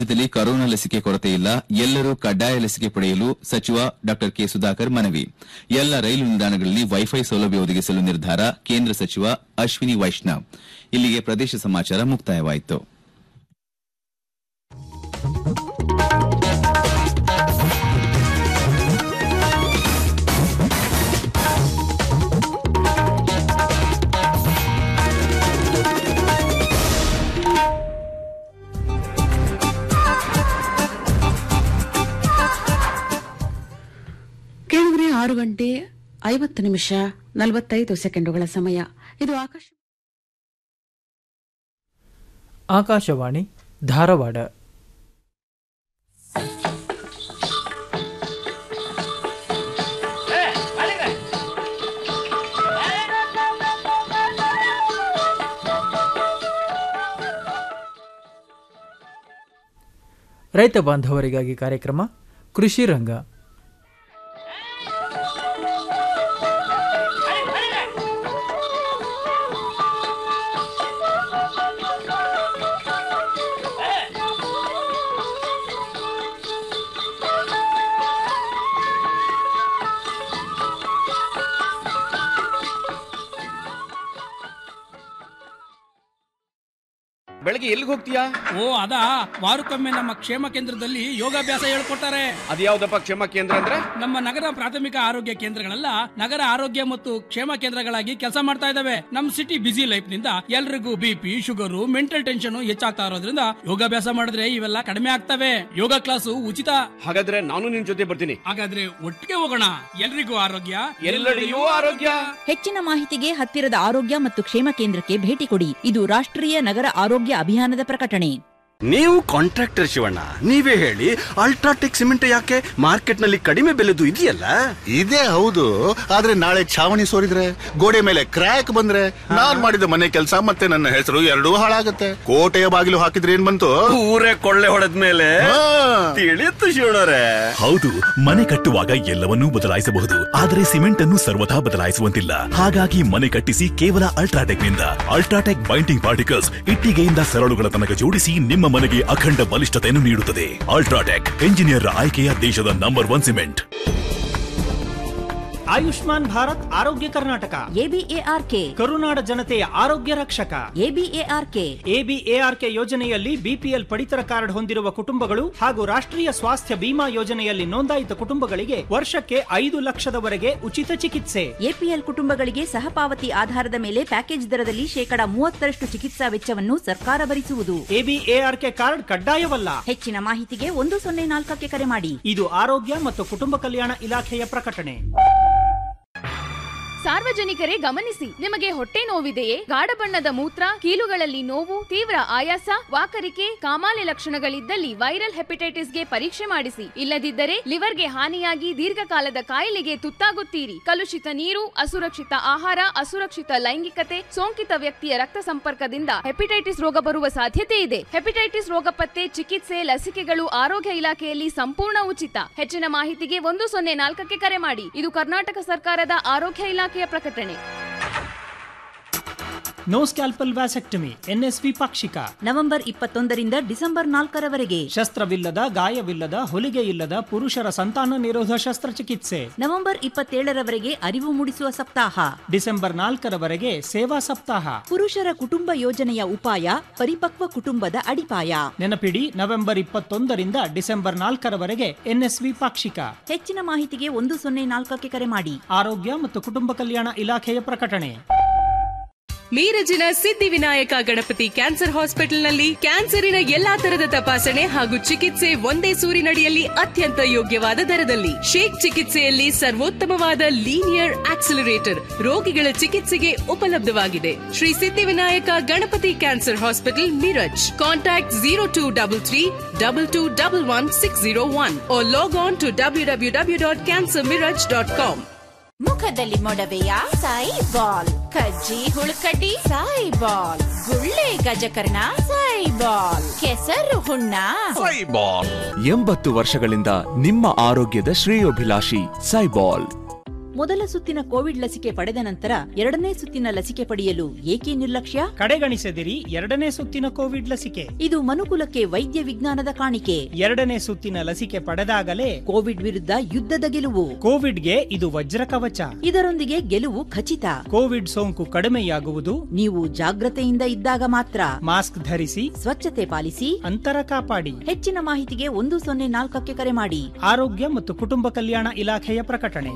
ರಾಜ್ಯದಲ್ಲಿ ಕೊರೋನಾ ಲಸಿಕೆ ಕೊರತೆ ಇಲ್ಲ ಎಲ್ಲರೂ ಕಡ್ಡಾಯ ಲಸಿಕೆ ಪಡೆಯಲು ಸಚಿವ ಡಾ ಕೆ ಸುಧಾಕರ್ ಮನವಿ ಎಲ್ಲ ರೈಲು ನಿಲ್ದಾಣಗಳಲ್ಲಿ ವೈಫೈ ಸೌಲಭ್ಯ ಒದಗಿಸಲು ನಿರ್ಧಾರ ಕೇಂದ್ರ ಸಚಿವ ಅಶ್ವಿನಿ ವೈಷ್ಣವ್ ಇಲ್ಲಿಗೆ ಪ್ರದೇಶ ಸಮಾಚಾರ ಮುಕ್ತಾಯವಾಯಿತು ಕೇಳಿದ್ರೆ ಆರು ಗಂಟೆ ಐವತ್ತು ನಿಮಿಷ ನಲವತ್ತೈದು ಸೆಕೆಂಡುಗಳ ಸಮಯ ಇದು ಆಕಾಶ ಆಕಾಶವಾಣಿ ಧಾರವಾಡ ರೈತ ಬಾಂಧವರಿಗಾಗಿ ಕಾರ್ಯಕ್ರಮ ಕೃಷಿ ರಂಗ ಬೆಳಗ್ಗೆ ಎಲ್ಲಿಗೆ ಹೋಗ್ತೀಯಾ ಓ ಅದಾ ವಾರಕ್ಕೊಮ್ಮೆ ನಮ್ಮ ಕ್ಷೇಮ ಕೇಂದ್ರದಲ್ಲಿ ಯೋಗಾಭ್ಯಾಸ ಹೇಳ್ಕೊಡ್ತಾರೆ ಅದ್ಯಾವ್ದಪ್ಪ ಕ್ಷೇಮ ಕೇಂದ್ರ ಅಂದ್ರೆ ನಮ್ಮ ನಗರ ಪ್ರಾಥಮಿಕ ಆರೋಗ್ಯ ಕೇಂದ್ರಗಳೆಲ್ಲ ನಗರ ಆರೋಗ್ಯ ಮತ್ತು ಕ್ಷೇಮ ಕೇಂದ್ರಗಳಾಗಿ ಕೆಲಸ ಮಾಡ್ತಾ ಇದಾವೆ ನಮ್ ಸಿಟಿ ಬಿಸಿ ಲೈಫ್ ನಿಂದ ಎಲ್ರಿಗೂ ಬಿಪಿ ಶುಗರು ಮೆಂಟಲ್ ಟೆನ್ಷನ್ ಹೆಚ್ಚಾಗ್ತಾ ಇರೋದ್ರಿಂದ ಯೋಗಾಭ್ಯಾಸ ಮಾಡಿದ್ರೆ ಇವೆಲ್ಲ ಕಡಿಮೆ ಆಗ್ತವೆ ಯೋಗ ಕ್ಲಾಸು ಉಚಿತ ಹಾಗಾದ್ರೆ ನಾನು ನಿನ್ ಜೊತೆ ಬರ್ತೀನಿ ಹಾಗಾದ್ರೆ ಒಟ್ಟಿಗೆ ಹೋಗೋಣ ಎಲ್ರಿಗೂ ಆರೋಗ್ಯ ಎಲ್ಲೆಡೆಯೂ ಆರೋಗ್ಯ ಹೆಚ್ಚಿನ ಮಾಹಿತಿಗೆ ಹತ್ತಿರದ ಆರೋಗ್ಯ ಮತ್ತು ಕ್ಷೇಮ ಕೇಂದ್ರಕ್ಕೆ ಭೇಟಿ ಕೊಡಿ ಇದು ರಾಷ್ಟ್ರೀಯ ನಗರ ಆರೋಗ್ಯ ಅಭಿಯಾನದ ಪ್ರಕಟಣೆ ನೀವು ಕಾಂಟ್ರಾಕ್ಟರ್ ಶಿವಣ್ಣ ನೀವೇ ಹೇಳಿ ಅಲ್ಟ್ರಾಟೆಕ್ ಸಿಮೆಂಟ್ ಯಾಕೆ ಮಾರ್ಕೆಟ್ ನಲ್ಲಿ ಕಡಿಮೆ ಬೆಲೆದು ಇದೆಯಲ್ಲ ಇದೇ ಹೌದು ಆದ್ರೆ ನಾಳೆ ಛಾವಣಿ ಸೋರಿದ್ರೆ ಗೋಡೆ ಮೇಲೆ ಕ್ರ್ಯಾಕ್ ಬಂದ್ರೆ ನಾನ್ ಮಾಡಿದ ಮನೆ ಕೆಲಸ ಮತ್ತೆ ನನ್ನ ಹೆಸರು ಎರಡೂ ಹಾಳಾಗತ್ತೆ ಕೋಟೆಯ ಬಾಗಿಲು ಹಾಕಿದ್ರೆ ಏನ್ ಬಂತು ಊರೇ ಕೊಳ್ಳೆ ಹೊಡೆದ ಮೇಲೆ ಹಾ. ತಿಳಿಯುತ್ತು ಶಿವಣ್ಣರೇ ಹೌದು ಮನೆ ಕಟ್ಟುವಾಗ ಎಲ್ಲವನ್ನೂ ಬದಲಾಯಿಸಬಹುದು ಆದರೆ ಸಿಮೆಂಟ್ ಅನ್ನು ಸರ್ವಥಾ ಬದಲಾಯಿಸುವಂತಿಲ್ಲ ಹಾಗಾಗಿ ಮನೆ ಕಟ್ಟಿಸಿ ಕೇವಲ ಅಲ್ಟ್ರಾಟೆಕ್ ನಿಂದ ಅಲ್ಟ್ರಾಟೆಕ್ ಬೈಂಡಿಂಗ್ ಪಾರ್ಟಿಕಲ್ಸ್ ಇಟ್ಟಿಗೆಯಿಂದ ಸರಳುಗಳ ತನಕ ಜೋಡಿಸಿ ನಿಮ್ಮ ಮನೆಗೆ ಅಖಂಡ ಬಲಿಷ್ಠತೆಯನ್ನು ನೀಡುತ್ತದೆ ಅಲ್ಟ್ರಾಟೆಕ್ ಎಂಜಿನಿಯರ್ ಆಯ್ಕೆಯ ದೇಶದ number one cement Ayushman Bharat Arogya Karnataka ABARK ಕರುನಾಡ ಜನತೆಯ ಆರೋಗ್ಯ ರಕ್ಷಕ ಎಬಿಎಆರ್ಕೆ ಎಬಿಎಆರ್ಕೆ ಯೋಜನೆಯಲ್ಲಿ ಬಿಪಿಎಲ್ ಪಡಿತರ ಕಾರ್ಡ್ ಹೊಂದಿರುವ ಕುಟುಂಬಗಳು ಹಾಗೂ ರಾಷ್ಟ್ರೀಯ ಸ್ವಾಸ್ಥ್ಯ ಬಿಮಾ ಯೋಜನೆಯಲ್ಲಿ ನೋಂದಾಯಿತ ಕುಟುಂಬಗಳಿಗೆ ವರ್ಷಕ್ಕೆ ಐದು ಲಕ್ಷದವರೆಗೆ ಉಚಿತ ಚಿಕಿತ್ಸೆ ಎಪಿಎಲ್ ಕುಟುಂಬಗಳಿಗೆ ಸಹಪಾವತಿ ಆಧಾರದ ಮೇಲೆ ಪ್ಯಾಕೇಜ್ ದರದಲ್ಲಿ ಶೇಕಡ ಮೂವತ್ತರಷ್ಟು ಚಿಕಿತ್ಸಾ ವೆಚ್ಚವನ್ನು ಸರ್ಕಾರ ಭರಿಸುವುದು ಎಬಿಎಆರ್ಕೆ ಕಾರ್ಡ್ ಕಡ್ಡಾಯವಲ್ಲ ಹೆಚ್ಚಿನ ಮಾಹಿತಿಗೆ ಒಂದು ಸೊನ್ನೆ ನಾಲ್ಕಕ್ಕೆ ಕರೆ ಮಾಡಿ ಇದು ಆರೋಗ್ಯ ಮತ್ತು ಕುಟುಂಬ ಕಲ್ಯಾಣ ಇಲಾಖೆಯ ಪ್ರಕಟಣೆ ಸಾರ್ವಜನಿಕರೇ ಗಮನಿಸಿ ನಿಮಗೆ ಹೊಟ್ಟೆ ನೋವಿದೆಯೇ ಗಾಢ ಬಣ್ಣದ ಮೂತ್ರ ಕೀಲುಗಳಲ್ಲಿ ನೋವು ತೀವ್ರ ಆಯಾಸ ವಾಕರಿಕೆ ಕಾಮಾಲೆ ಲಕ್ಷಣಗಳಿದ್ದಲ್ಲಿ ವೈರಲ್ ಹೆಪಟೈಟಿಸ್ಗೆ ಪರೀಕ್ಷೆ ಮಾಡಿಸಿ ಇಲ್ಲದಿದ್ದರೆ ಲಿವರ್ಗೆ ಹಾನಿಯಾಗಿ ದೀರ್ಘಕಾಲದ ಕಾಯಿಲೆಗೆ ತುತ್ತಾಗುತ್ತೀರಿ ಕಲುಷಿತ ನೀರು ಅಸುರಕ್ಷಿತ ಆಹಾರ ಅಸುರಕ್ಷಿತ ಲೈಂಗಿಕತೆ ಸೋಂಕಿತ ವ್ಯಕ್ತಿಯ ರಕ್ತ ಸಂಪರ್ಕದಿಂದ ಹೆಪಟೈಟಿಸ್ ರೋಗ ಬರುವ ಸಾಧ್ಯತೆ ಇದೆ ಹೆಪಟೈಟಿಸ್ ರೋಗ ಪತ್ತೆ ಚಿಕಿತ್ಸೆ ಲಸಿಕೆಗಳು ಆರೋಗ್ಯ ಇಲಾಖೆಯಲ್ಲಿ ಸಂಪೂರ್ಣ ಉಚಿತ ಹೆಚ್ಚಿನ ಮಾಹಿತಿಗೆ ಒಂದು ಸೊನ್ನೆ ನಾಲ್ಕಕ್ಕೆ ಕರೆ ಮಾಡಿ ಇದು ಕರ್ನಾಟಕ ಸರ್ಕಾರದ ಆರೋಗ್ಯ ಇಲಾಖೆಯ ಪ್ರಕಟಣೆ ನೋ ಸ್ಕ್ಯಾಲ್ಪಲ್ ವ್ಯಾಸೆಕ್ಟಮಿ ಎನ್ಎಸ್ವಿ ಪಾಕ್ಷಿಕ ನವೆಂಬರ್ ಇಪ್ಪತ್ತೊಂದರಿಂದ ಡಿಸೆಂಬರ್ ನಾಲ್ಕರವರೆಗೆ ಶಸ್ತ್ರವಿಲ್ಲದ ಗಾಯವಿಲ್ಲದ ಹೊಲಿಗೆ ಇಲ್ಲದ ಪುರುಷರ ಸಂತಾನ ನಿರೋಧ ಶಸ್ತ್ರಚಿಕಿತ್ಸೆ ನವೆಂಬರ್ ಇಪ್ಪತ್ತೇಳರವರೆಗೆ ಅರಿವು ಮೂಡಿಸುವ ಸಪ್ತಾಹ ಡಿಸೆಂಬರ್ ನಾಲ್ಕರವರೆಗೆ ಸೇವಾ ಸಪ್ತಾಹ ಪುರುಷರ ಕುಟುಂಬ ಯೋಜನೆಯ ಉಪಾಯ ಪರಿಪಕ್ವ ಕುಟುಂಬದ ಅಡಿಪಾಯ ನೆನಪಿಡಿ ನವೆಂಬರ್ ಇಪ್ಪತ್ತೊಂದರಿಂದ ಡಿಸೆಂಬರ್ ನಾಲ್ಕರವರೆಗೆ ಎನ್ಎಸ್ವಿ ಪಾಕ್ಷಿಕ ಹೆಚ್ಚಿನ ಮಾಹಿತಿಗೆ ಒಂದು ಸೊನ್ನೆ ನಾಲ್ಕಕ್ಕೆ ಕರೆ ಮಾಡಿ ಆರೋಗ್ಯ ಮತ್ತು ಕುಟುಂಬ ಕಲ್ಯಾಣ ಇಲಾಖೆಯ ಪ್ರಕಟಣೆ ಮೀರಜಿನ ಸಿದ್ಧಿವಿನಾಯಕ ಗಣಪತಿ ಕ್ಯಾನ್ಸರ್ ಹಾಸ್ಪಿಟಲ್ನಲ್ಲಿ ಕ್ಯಾನ್ಸರಿನ ಎಲ್ಲಾ ತರದ ತಪಾಸಣೆ ಹಾಗೂ ಚಿಕಿತ್ಸೆ ಒಂದೇ ಸೂರಿನಡಿಯಲ್ಲಿ ಅತ್ಯಂತ ಯೋಗ್ಯವಾದ ದರದಲ್ಲಿ ಶೇಕ್ ಚಿಕಿತ್ಸೆಯಲ್ಲಿ ಸರ್ವೋತ್ತಮವಾದ ಲೀನಿಯರ್ ಆಕ್ಸಿಲರೇಟರ್ ರೋಗಿಗಳ ಚಿಕಿತ್ಸೆಗೆ ಉಪಲಬ್ಧವಾಗಿದೆ Shri Siddhivinayak Ganapati cancer hospital Miraj contact zero two double three double two double one six zero one log on to W W W dot cancer Miraj dot com ಮುಖದಲ್ಲಿ ಮೊಡವೆಯ ಸಾಯಿ ಬಾಲ್ ಕಜ್ಜಿ ಹುಳುಕಡ್ಡಿ ಸಾಯಿ ಬಾಲ್ ಗುಳ್ಳೆ ಗಜಕರ್ಣ ಸಾಯಿ ಬಾಲ್ ಕೆಸರು ಹುಣ್ಣ ಎಂಬತ್ತು ವರ್ಷಗಳಿಂದ ನಿಮ್ಮ ಆರೋಗ್ಯದ ಶ್ರೇಯೋಭಿಲಾಷಿ ಸೈಬಾಲ್ ಮೊದಲ ಸುತ್ತಿನ ಕೋವಿಡ್ ಲಸಿಕೆ ಪಡೆದ ನಂತರ ಎರಡನೇ ಸುತ್ತಿನ ಲಸಿಕೆ ಪಡೆಯಲು ಏಕೆ ನಿರ್ಲಕ್ಷ್ಯ ಕಡೆಗಣಿಸದಿರಿ ಎರಡನೇ ಸುತ್ತಿನ ಕೋವಿಡ್ ಲಸಿಕೆ ಇದು ಮನುಕುಲಕ್ಕೆ ವೈದ್ಯ ವಿಜ್ಞಾನದ ಕಾಣಿಕೆ ಎರಡನೇ ಸುತ್ತಿನ ಲಸಿಕೆ ಪಡೆದಾಗಲೇ ಕೋವಿಡ್ ವಿರುದ್ಧ ಯುದ್ಧದ ಗೆಲುವು ಕೋವಿಡ್ಗೆ ಇದು ವಜ್ರ ಕವಚ ಇದರೊಂದಿಗೆ ಗೆಲುವು ಖಚಿತ ಕೋವಿಡ್ ಸೋಂಕು ಕಡಿಮೆಯಾಗುವುದು ನೀವು ಜಾಗ್ರತೆಯಿಂದ ಇದ್ದಾಗ ಮಾತ್ರ ಮಾಸ್ಕ್ ಧರಿಸಿ ಸ್ವಚ್ಛತೆ ಪಾಲಿಸಿ ಅಂತರ ಕಾಪಾಡಿ ಹೆಚ್ಚಿನ ಮಾಹಿತಿಗೆ ಒಂದು ಸೊನ್ನೆ ನಾಲ್ಕಕ್ಕೆ ಕರೆ ಮಾಡಿ ಆರೋಗ್ಯ ಮತ್ತು ಕುಟುಂಬ ಕಲ್ಯಾಣ ಇಲಾಖೆಯ ಪ್ರಕಟಣೆ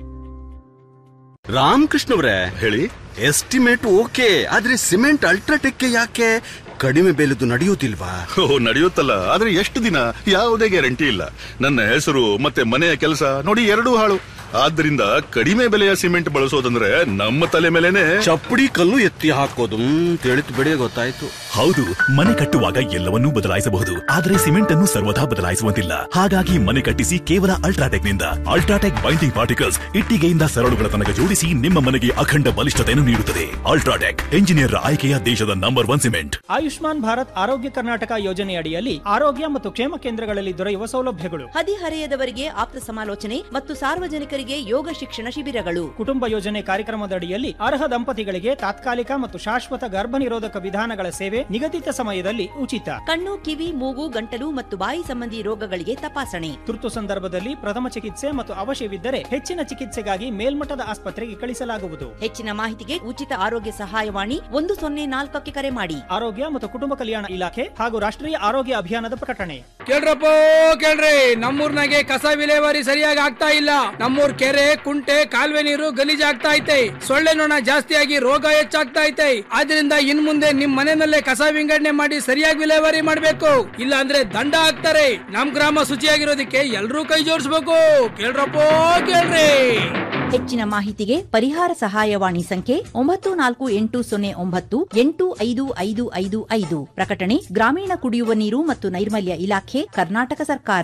ರಾಮಕೃಷ್ಣವ್ರೆ ಹೇಳಿ ಎಸ್ಟಿಮೇಟ್ ಓಕೆ ಆದ್ರೆ ಸಿಮೆಂಟ್ ಅಲ್ಟ್ರಾಟೆಕ್ ಯಾಕೆ ಕಡಿಮೆ ಬೆಲೆದು ನಡೆಯುವುದಿಲ್ವಾ ಓ ನಡೆಯುತ್ತಲ್ಲ ಆದ್ರೆ ಎಷ್ಟು ದಿನ ಯಾವುದೇ ಗ್ಯಾರಂಟಿ ಇಲ್ಲ ನನ್ನ ಹೆಸರು ಮತ್ತೆ ಮನೆಯ ಕೆಲಸ ನೋಡಿ ಎರಡೂ ಹಾಳು ಆದ್ರಿಂದ ಕಡಿಮೆ ಬೆಲೆಯ ಸಿಮೆಂಟ್ ಬಳಸೋದಂದ್ರೆ ನಮ್ಮ ತಲೆ ಮೇಲೆನೆ ಚಪ್ಪಡಿ ಕಲ್ಲು ಎತ್ತಿ ಹಾಕೋದು ಹ್ಮ್, ತಿಳಿತು ಬಿಡಿ ಗೊತ್ತಾಯ್ತು ಹೌದು ಮನೆ ಕಟ್ಟುವಾಗ ಎಲ್ಲವನ್ನೂ ಬದಲಾಯಿಸಬಹುದು ಆದರೆ ಸಿಮೆಂಟ್ ಅನ್ನು ಸರ್ವದಾ ಬದಲಾಯಿಸುವಂತಿಲ್ಲ ಹಾಗಾಗಿ ಮನೆ ಕಟ್ಟಿಸಿ ಕೇವಲ ಅಲ್ಟ್ರಾಟೆಕ್ ನಿಂದ ಅಲ್ಟ್ರಾಟೆಕ್ ಬೈಂಡಿಂಗ್ ಪಾರ್ಟಿಕಲ್ಸ್ ಇಟ್ಟಿಗೆಯಿಂದ ಸರಳುಗಳ ತನಕ ಜೋಡಿಸಿ ನಿಮ್ಮ ಮನೆಗೆ ಅಖಂಡ ಬಲಿಷ್ಠತೆಯನ್ನು ನೀಡುತ್ತದೆ ಅಲ್ಟ್ರಾಟೆಕ್ ಎಂಜಿನಿಯರ್ ಆಯ್ಕೆಯ ದೇಶದ number one cement Ayushman Bharat Arogya Karnataka ಯೋಜನೆಯಡಿಯಲ್ಲಿ ಆರೋಗ್ಯ ಮತ್ತು ಕ್ಷೇಮ ಕೇಂದ್ರಗಳಲ್ಲಿ ದೊರೆಯುವ ಸೌಲಭ್ಯಗಳು ಹದಿಹರೆಯದವರಿಗೆ ಆಪ್ತ ಸಮಾಲೋಚನೆ ಮತ್ತು ಸಾರ್ವಜನಿಕರಿಗೆ ಯೋಗ ಶಿಕ್ಷಣ ಶಿಬಿರಗಳು ಕುಟುಂಬ ಯೋಜನೆ ಕಾರ್ಯಕ್ರಮದಡಿಯಲ್ಲಿ ಅರ್ಹ ದಂಪತಿಗಳಿಗೆ ತಾತ್ಕಾಲಿಕ ಮತ್ತು ಶಾಶ್ವತ ಗರ್ಭ ನಿರೋಧಕ ವಿಧಾನಗಳ ಸೇವೆ ನಿಗದಿತ ಸಮಯದಲ್ಲಿ ಉಚಿತ ಕಣ್ಣು ಕಿವಿ ಮೂಗು ಗಂಟಲು ಮತ್ತು ಬಾಯಿ ಸಂಬಂಧಿ ರೋಗಗಳಿಗೆ ತಪಾಸಣೆ ತುರ್ತು ಸಂದರ್ಭದಲ್ಲಿ ಪ್ರಥಮ ಚಿಕಿತ್ಸೆ ಮತ್ತು ಅವಶ್ಯವಿದ್ದರೆ ಹೆಚ್ಚಿನ ಚಿಕಿತ್ಸೆಗಾಗಿ ಮೇಲ್ಮಟ್ಟದ ಆಸ್ಪತ್ರೆಗೆ ಕಳಿಸಲಾಗುವುದು ಹೆಚ್ಚಿನ ಮಾಹಿತಿಗೆ ಉಚಿತ ಆರೋಗ್ಯ ಸಹಾಯವಾಣಿ ಒಂದು ಸೊನ್ನೆ ನಾಲ್ಕಕ್ಕೆ ಕರೆ ಮಾಡಿ ಆರೋಗ್ಯ ಮತ್ತು ಕುಟುಂಬ ಕಲ್ಯಾಣ ಇಲಾಖೆ ಹಾಗೂ ರಾಷ್ಟ್ರೀಯ ಆರೋಗ್ಯ ಅಭಿಯಾನದ ಪ್ರಕಟಣೆ ಕೇಳ್ರಪ್ಪ ಕೇಳ್ರಿ ನಮ್ಮೂರ್ನಾಗೆ ಕಸ ವಿಲೇವಾರಿ ಸರಿಯಾಗಿ ಆಗ್ತಾ ಇಲ್ಲ ನಮ್ಮೂರ್ ಕೆರೆ ಕುಂಟೆ ಕಾಲುವೆ ನೀರು ಗಲೀಜ್ ಆಗ್ತಾ ಐತೆ ಸೊಳ್ಳೆ ನೊಣ ಜಾಸ್ತಿಯಾಗಿ ರೋಗ ಹೆಚ್ಚಾಗ್ತಾ ಐತೆ ಆದ್ರಿಂದ ಇನ್ ಮುಂದೆ ನಿಮ್ ಮನೆಯಲ್ಲೇ ಕಸ ವಿಂಗಡಣೆ ಮಾಡಿ ಸರಿಯಾಗಿ ವಿಲೇವಾರಿ ಮಾಡ್ಬೇಕು ಇಲ್ಲ ಅಂದ್ರೆ ದಂಡ ಹಾಕ್ತಾರೆ ನಮ್ ಗ್ರಾಮ ಶುಚಿಯಾಗಿರೋದಕ್ಕೆ ಎಲ್ರೂ ಕೈ ಜೋಡಿಸ್ಬೇಕು ಕೇಳ್ರಪ್ಪ ಕೇಳ್ರಿ ಹೆಚ್ಚಿನ ಮಾಹಿತಿಗೆ ಪರಿಹಾರ ಸಹಾಯವಾಣಿ ಸಂಖ್ಯೆ ಒಂಬತ್ತು ನಾಲ್ಕು ಎಂಟು ಸೊನ್ನೆ ಒಂಬತ್ತು ಎಂಟು ಐದು ಐದು ಐದು ಐದು ಪ್ರಕಟಣೆ ಗ್ರಾಮೀಣ ಕುಡಿಯುವ ನೀರು ಮತ್ತು ನೈರ್ಮಲ್ಯ ಇಲಾಖೆ ಕರ್ನಾಟಕ ಸರ್ಕಾರ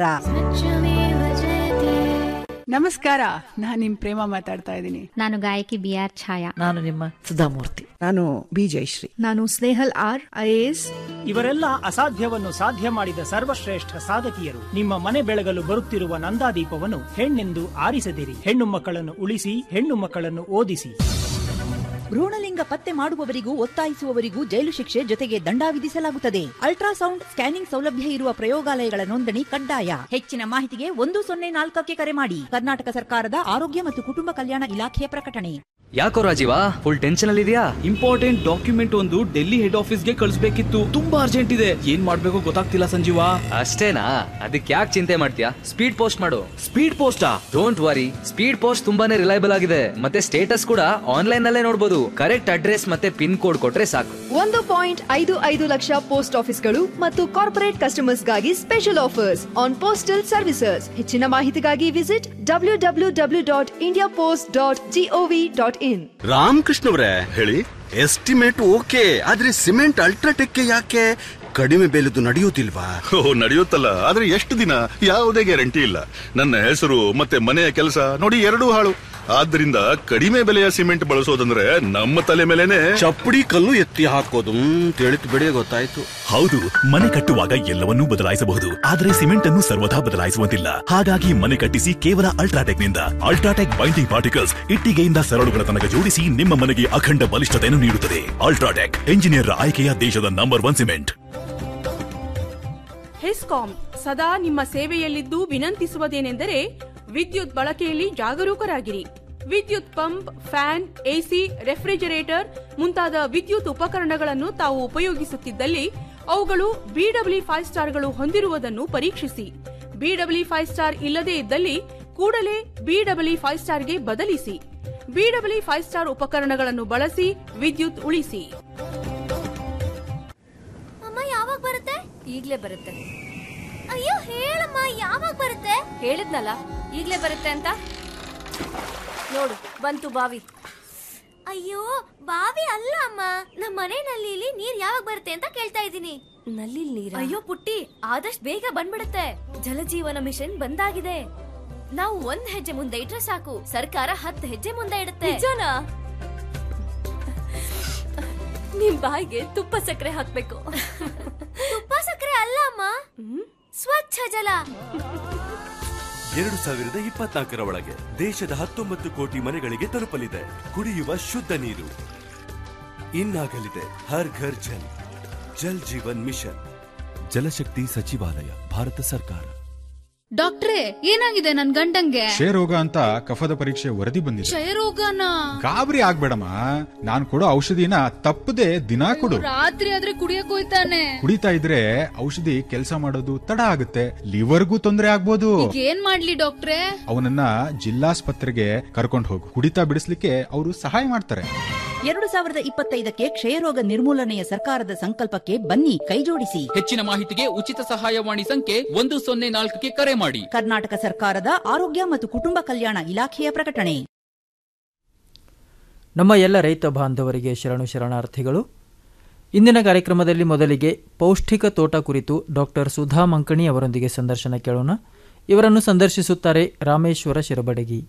ನಮಸ್ಕಾರ ನಾನ್ ನಿಮ್ ಪ್ರೇಮ ಮಾತಾಡ್ತಾ ಇದ್ದೀನಿ ನಾನು ಗಾಯಕಿ ಬಿ ಆರ್ ಛಾಯಾ ನಾನು ನಿಮ್ಮ ಸುಧಾಮೂರ್ತಿ ನಾನು ಬಿ ಜಯಶ್ರೀ ನಾನು ಸ್ನೇಹಲ್ ಆರ್ ಐಎಎಸ್ ಇವರೆಲ್ಲ ಅಸಾಧ್ಯವನ್ನು ಸಾಧ್ಯ ಮಾಡಿದ ಸರ್ವಶ್ರೇಷ್ಠ ಸಾಧಕಿಯರು ನಿಮ್ಮ ಮನೆ ಬೆಳಗಲು ಬರುತ್ತಿರುವ ನಂದಾದೀಪವನ್ನು ಹೆಣ್ಣೆಂದು ಆರಿಸದಿರಿ ಹೆಣ್ಣು ಮಕ್ಕಳನ್ನು ಉಳಿಸಿ ಹೆಣ್ಣು ಮಕ್ಕಳನ್ನು ಓದಿಸಿ ಭ್ರೂಣಲಿಂಗ ಪತ್ತೆ ಮಾಡುವವರಿಗೂ ಒತ್ತಾಯಿಸುವವರಿಗೂ ಜೈಲು ಶಿಕ್ಷೆ ಜೊತೆಗೆ ದಂಡ ವಿಧಿಸಲಾಗುತ್ತದೆ ಅಲ್ಟ್ರಾಸೌಂಡ್ ಸ್ಕ್ಯಾನಿಂಗ್ ಸೌಲಭ್ಯ ಇರುವ ಪ್ರಯೋಗಾಲಯಗಳ ನೋಂದಣಿ ಕಡ್ಡಾಯ ಹೆಚ್ಚಿನ ಮಾಹಿತಿಗೆ ಒಂದು ಸೊನ್ನೆ ನಾಲ್ಕಕ್ಕೆ ಕರೆ ಮಾಡಿ ಕರ್ನಾಟಕ ಸರ್ಕಾರದ ಆರೋಗ್ಯ ಮತ್ತು ಕುಟುಂಬ ಕಲ್ಯಾಣ ಇಲಾಖೆಯ ಪ್ರಕಟಣೆ ಯಾಕೋ ರಾಜೀವ ಫುಲ್ ಟೆನ್ಷನ್ ಅಲ್ಲಿ ಇದೆಯಾ ಇಂಪಾರ್ಟೆಂಟ್ ಡಾಕ್ಯುಮೆಂಟ್ ಒಂದು ಡೆಲ್ಲಿ ಹೆಡ್ ಆಫೀಸ್ಗೆ ಕಳಿಸ್ಬೇಕಿತ್ತು ತುಂಬಾ ಅರ್ಜೆಂಟ್ ಇದೆ ಏನ್ ಮಾಡ್ಬೇಕು ಗೊತ್ತಾಗ್ತಿಲ್ಲ ಸಂಜೀವ ಅಷ್ಟೇನಾ ಅದಕ್ಕೆ ಯಾಕೆ ಚಿಂತೆ ಮಾಡ್ತೀಯಾ ಸ್ಪೀಡ್ ಪೋಸ್ಟ್ ಮಾಡು ಸ್ಪೀಡ್ ಪೋಸ್ಟಾ ಡೋಂಟ್ ವರಿ ಸ್ಪೀಡ್ ಪೋಸ್ಟ್ ತುಂಬಾನೇ ರಿಲಯಬಲ್ ಆಗಿದೆ ಮತ್ತೆ ಸ್ಟೇಟಸ್ ಕೂಡ ಆನ್ಲೈನ್ ನಲ್ಲೇ ನೋಡಬಹುದು ಕರೆಕ್ಟ್ ಅಡ್ರೆಸ್ ಮತ್ತೆ ಪಿನ್ ಕೋಡ್ ಕೊಟ್ರೆ ಸಾಕು ಒಂದು ಪಾಯಿಂಟ್ ಐದು ಐದು ಲಕ್ಷ ಪೋಸ್ಟ್ ಆಫೀಸ್ಗಳು ಮತ್ತು ಕಾರ್ಪೊರೇಟ್ ಕಸ್ಟಮರ್ಸ್ಗಾಗಿ special offers on postal services ಹೆಚ್ಚಿನ ಮಾಹಿತಿಗಾಗಿ visit W W W dot India post dot G O V dot in ರಾಮಕೃಷ್ಣವ್ರೆ ಹೇಳಿ ಎಸ್ಟಿಮೇಟ್ ಓಕೆ ಆದ್ರೆ ಸಿಮೆಂಟ್ ಅಲ್ಟ್ರಾಟೆಕ್ ಯಾಕೆ ಕಡಿಮೆ ಬೆಲೆದು ನಡೆಯುವುದಿಲ್ವಾ ಓ ನಡೆಯುತ್ತಲ್ಲ ಆದ್ರೆ ಎಷ್ಟು ದಿನ ಯಾವುದೇ ಗ್ಯಾರಂಟಿ ಇಲ್ಲ ನನ್ನ ಹೆಸರು ಮತ್ತೆ ಮನೆಯ ಕೆಲಸ ನೋಡಿ ಎರಡೂ ಹಾಳು ಆದ್ರಿಂದ ಕಡಿಮೆ ಬೆಲೆಯ ಸಿಮೆಂಟ್ ಬಳಸೋದಂದ್ರೆ ನಮ್ಮ ತಲೆ ಮೇಲೆನೆ ಚಪ್ಪಡಿ ಕಲ್ಲು ಎತ್ತಿ ಹಾಕೋದು ಹ್ಮ್, ತಿಳಿತು ಬಿಡಿ ಗೊತ್ತಾಯ್ತು ಹೌದು ಮನೆ ಕಟ್ಟುವಾಗ ಎಲ್ಲವನ್ನೂ ಬದಲಾಯಿಸಬಹುದು ಆದರೆ ಸಿಮೆಂಟ್ ಅನ್ನು ಸರ್ವದಾ ಬದಲಾಯಿಸುವಂತಿಲ್ಲ ಹಾಗಾಗಿ ಮನೆ ಕಟ್ಟಿಸಿ ಕೇವಲ ಅಲ್ಟ್ರಾಟೆಕ್ ನಿಂದ ಅಲ್ಟ್ರಾಟೆಕ್ ಬೈಂಡಿಂಗ್ ಪಾರ್ಟಿಕಲ್ಸ್ ಇಟ್ಟಿಗೆಯಿಂದ ಸರಳುಗಳ ತನಕ ಜೋಡಿಸಿ ನಿಮ್ಮ ಮನೆಗೆ ಅಖಂಡ ಬಲಿಷ್ಠತೆಯನ್ನು ನೀಡುತ್ತದೆ ಅಲ್ಟ್ರಾಟೆಕ್ ಎಂಜಿನಿಯರ್ ಆಯ್ಕೆಯ ದೇಶದ ನಂಬರ್ ಒನ್ ಸಿಮೆಂಟ್ ಹೆಸ್ಕಾಂ ಸದಾ ನಿಮ್ಮ ಸೇವೆಯಲ್ಲಿದ್ದು ವಿನಂತಿಸುವುದೇನೆಂದರೆ ವಿದ್ಯುತ್ ಬಳಕೆಯಲ್ಲಿ ಜಾಗರೂಕರಾಗಿರಿ ವಿದ್ಯುತ್ ಪಂಪ್ ಫ್ಯಾನ್ ಎಸಿ ರೆಫ್ರಿಜರೇಟರ್ ಮುಂತಾದ ವಿದ್ಯುತ್ ಉಪಕರಣಗಳನ್ನು ತಾವು ಉಪಯೋಗಿಸುತ್ತಿದ್ದಲ್ಲಿ ಅವುಗಳು ಬಿಡಬ್ಲ್ಯೂ ಫೈವ್ ಸ್ಟಾರ್ಗಳು ಹೊಂದಿರುವುದನ್ನು ಪರೀಕ್ಷಿಸಿ ಬಿಡಬ್ಲ್ಯೂ ಫೈವ್ ಸ್ಟಾರ್ ಇಲ್ಲದೇ ಇದ್ದಲ್ಲಿ ಕೂಡಲೇ ಬಿಡಬ್ಲ್ಯೂ ಫೈವ್ ಸ್ಟಾರ್ಗೆ ಬದಲಿಸಿ ಬಿಡಬ್ಲ್ಯೂ ಫೈವ್ ಸ್ಟಾರ್ ಉಪಕರಣಗಳನ್ನು ಬಳಸಿ ವಿದ್ಯುತ್ ಉಳಿಸಿ ಅಮ್ಮ ಯಾವಾಗ ಬರುತ್ತೆ ಈಗ್ಲೇ ಬರುತ್ತೆ ಅಯ್ಯೋ ಹೇಳಮ್ಮ ಯಾವಾಗ ಬರುತ್ತೆ ಹೇಳಿದ್ನಲ್ಲ ಈಗ್ಲೇ ಬರುತ್ತೆ ಅಂತ ನೋಡು ಬಂತು ಬಾವಿ ಅಯ್ಯೋ ಬಾವಿ ಅಲ್ಲ ಅಮ್ಮ ನಮ್ಮ ಮನೆ ನಲ್ಲಿಲಿ ನೀರ್ ಯಾವಾಗ ಬರುತ್ತೆ ಅಂತ ಕೇಳ್ತಾ ಇದ್ದೀನಿ ನಲ್ಲಿ ನೀರ ಅಯ್ಯೋ ಪುಟ್ಟಿ ಆದಷ್ಟು ಬೇಗ ಬಂದ್ಬಿಡುತ್ತೆ ಜಲಜೀವನ ಮಿಷನ್ ಬಂದಾಗಿದೆ ನಾವು ಒಂದ್ ಹೆಜ್ಜೆ ಮುಂದೆ ಇಟ್ರೆ ಸಾಕು ಸರ್ಕಾರ ಹತ್ತು ಹೆಜ್ಜೆ ಮುಂದೆ ಇಡುತ್ತೆ ನಿಜನಾ ನಿಮ್ ಬಾಯಿಗೆ ತುಪ್ಪ ಸಕ್ಕರೆ ಹಾಕ್ಬೇಕು ತುಪ್ಪ ಸಕ್ಕರೆ ಅಲ್ಲ ಅಮ್ಮ ಸ್ವಚ್ಛ ಜಲ ಎರಡು ಸಾವಿರದ ಇಪ್ಪತ್ನಾಲ್ಕರ ಒಳಗೆ ದೇಶದ ಹತ್ತೊಂಬತ್ತು ಕೋಟಿ ಮನೆಗಳಿಗೆ ತಲುಪಲಿದೆ ಕುಡಿಯುವ ಶುದ್ಧ ನೀರು ಇನ್ನಾಗಲಿದೆ ಹರ್ ಘರ್ ಜಲ್ ಜಲ್ ಜೀವನ್ ಮಿಷನ್ ಜಲಶಕ್ತಿ ಸಚಿವಾಲಯ ಭಾರತ ಸರ್ಕಾರ ಡಾಕ್ಟ್ರೇ ಏನಾಗಿದೆ ನನ್ ಗಂಡಂಗೆ ಕ್ಷಯರೋಗ ಅಂತ ಕಫದ ಪರೀಕ್ಷೆ ವರದಿ ಬಂದಿದೆ ಕ್ಷಯರೋಗನ ಗಾಬರಿ ಆಗ್ಬೇಡಮ್ಮ ನಾನ್ ಕೊಡೋ ಔಷಧಿನ ತಪ್ಪದೆ ದಿನಾ ಕೊಡು ರಾತ್ರಿ ಆದ್ರೆ ಕುಡಿಯಕ್ ಹೋಯ್ತಾನೆ ಕುಡಿತಾ ಇದ್ರೆ ಔಷಧಿ ಕೆಲಸ ಮಾಡೋದು ತಡ ಆಗುತ್ತೆ ಲಿವರ್ಗೂ ತೊಂದರೆ ಆಗ್ಬೋದು ಈಗ ಏನ್ ಮಾಡ್ಲಿ ಡಾಕ್ಟ್ರೇ ಅವನನ್ನ ಜಿಲ್ಲಾಸ್ಪತ್ರೆಗೆ ಕರ್ಕೊಂಡು ಹೋಗು ಕುಡಿತಾ ಬಿಡಿಸ್ಲಿಕ್ಕೆ ಅವರು ಸಹಾಯ ಮಾಡ್ತಾರೆ ಎರಡು ಸಾವಿರದ ಇಪ್ಪತ್ತೈದಕ್ಕೆ ಕ್ಷಯರೋಗ ನಿರ್ಮೂಲನೆಯ ಸರ್ಕಾರದ ಸಂಕಲ್ಪಕ್ಕೆ ಬನ್ನಿ ಕೈಜೋಡಿಸಿ ಹೆಚ್ಚಿನ ಮಾಹಿತಿಗೆ ಉಚಿತ ಸಹಾಯವಾಣಿ ಸಂಖ್ಯೆ ಒಂದು ಸೊನ್ನೆ ನಾಲ್ಕಕ್ಕೆ ಕರೆ ಮಾಡಿ ಕರ್ನಾಟಕ ಸರ್ಕಾರದ ಆರೋಗ್ಯ ಮತ್ತು ಕುಟುಂಬ ಕಲ್ಯಾಣ ಇಲಾಖೆಯ ಪ್ರಕಟಣೆ ನಮ್ಮ ಎಲ್ಲ ರೈತ ಬಾಂಧವರಿಗೆ ಶರಣು ಶರಣಾರ್ಥಿಗಳು ಇಂದಿನ ಕಾರ್ಯಕ್ರಮದಲ್ಲಿ ಮೊದಲಿಗೆ ಪೌಷ್ಟಿಕ ತೋಟ ಕುರಿತು ಡಾಕ್ಟರ್ ಸುಧಾ ಮಂಕಣಿ ಅವರೊಂದಿಗೆ ಸಂದರ್ಶನ ಕೇಳೋಣ ಇವರನ್ನು ಸಂದರ್ಶಿಸುತ್ತಾರೆ ರಾಮೇಶ್ವರ ಶಿರಬಡಗಿ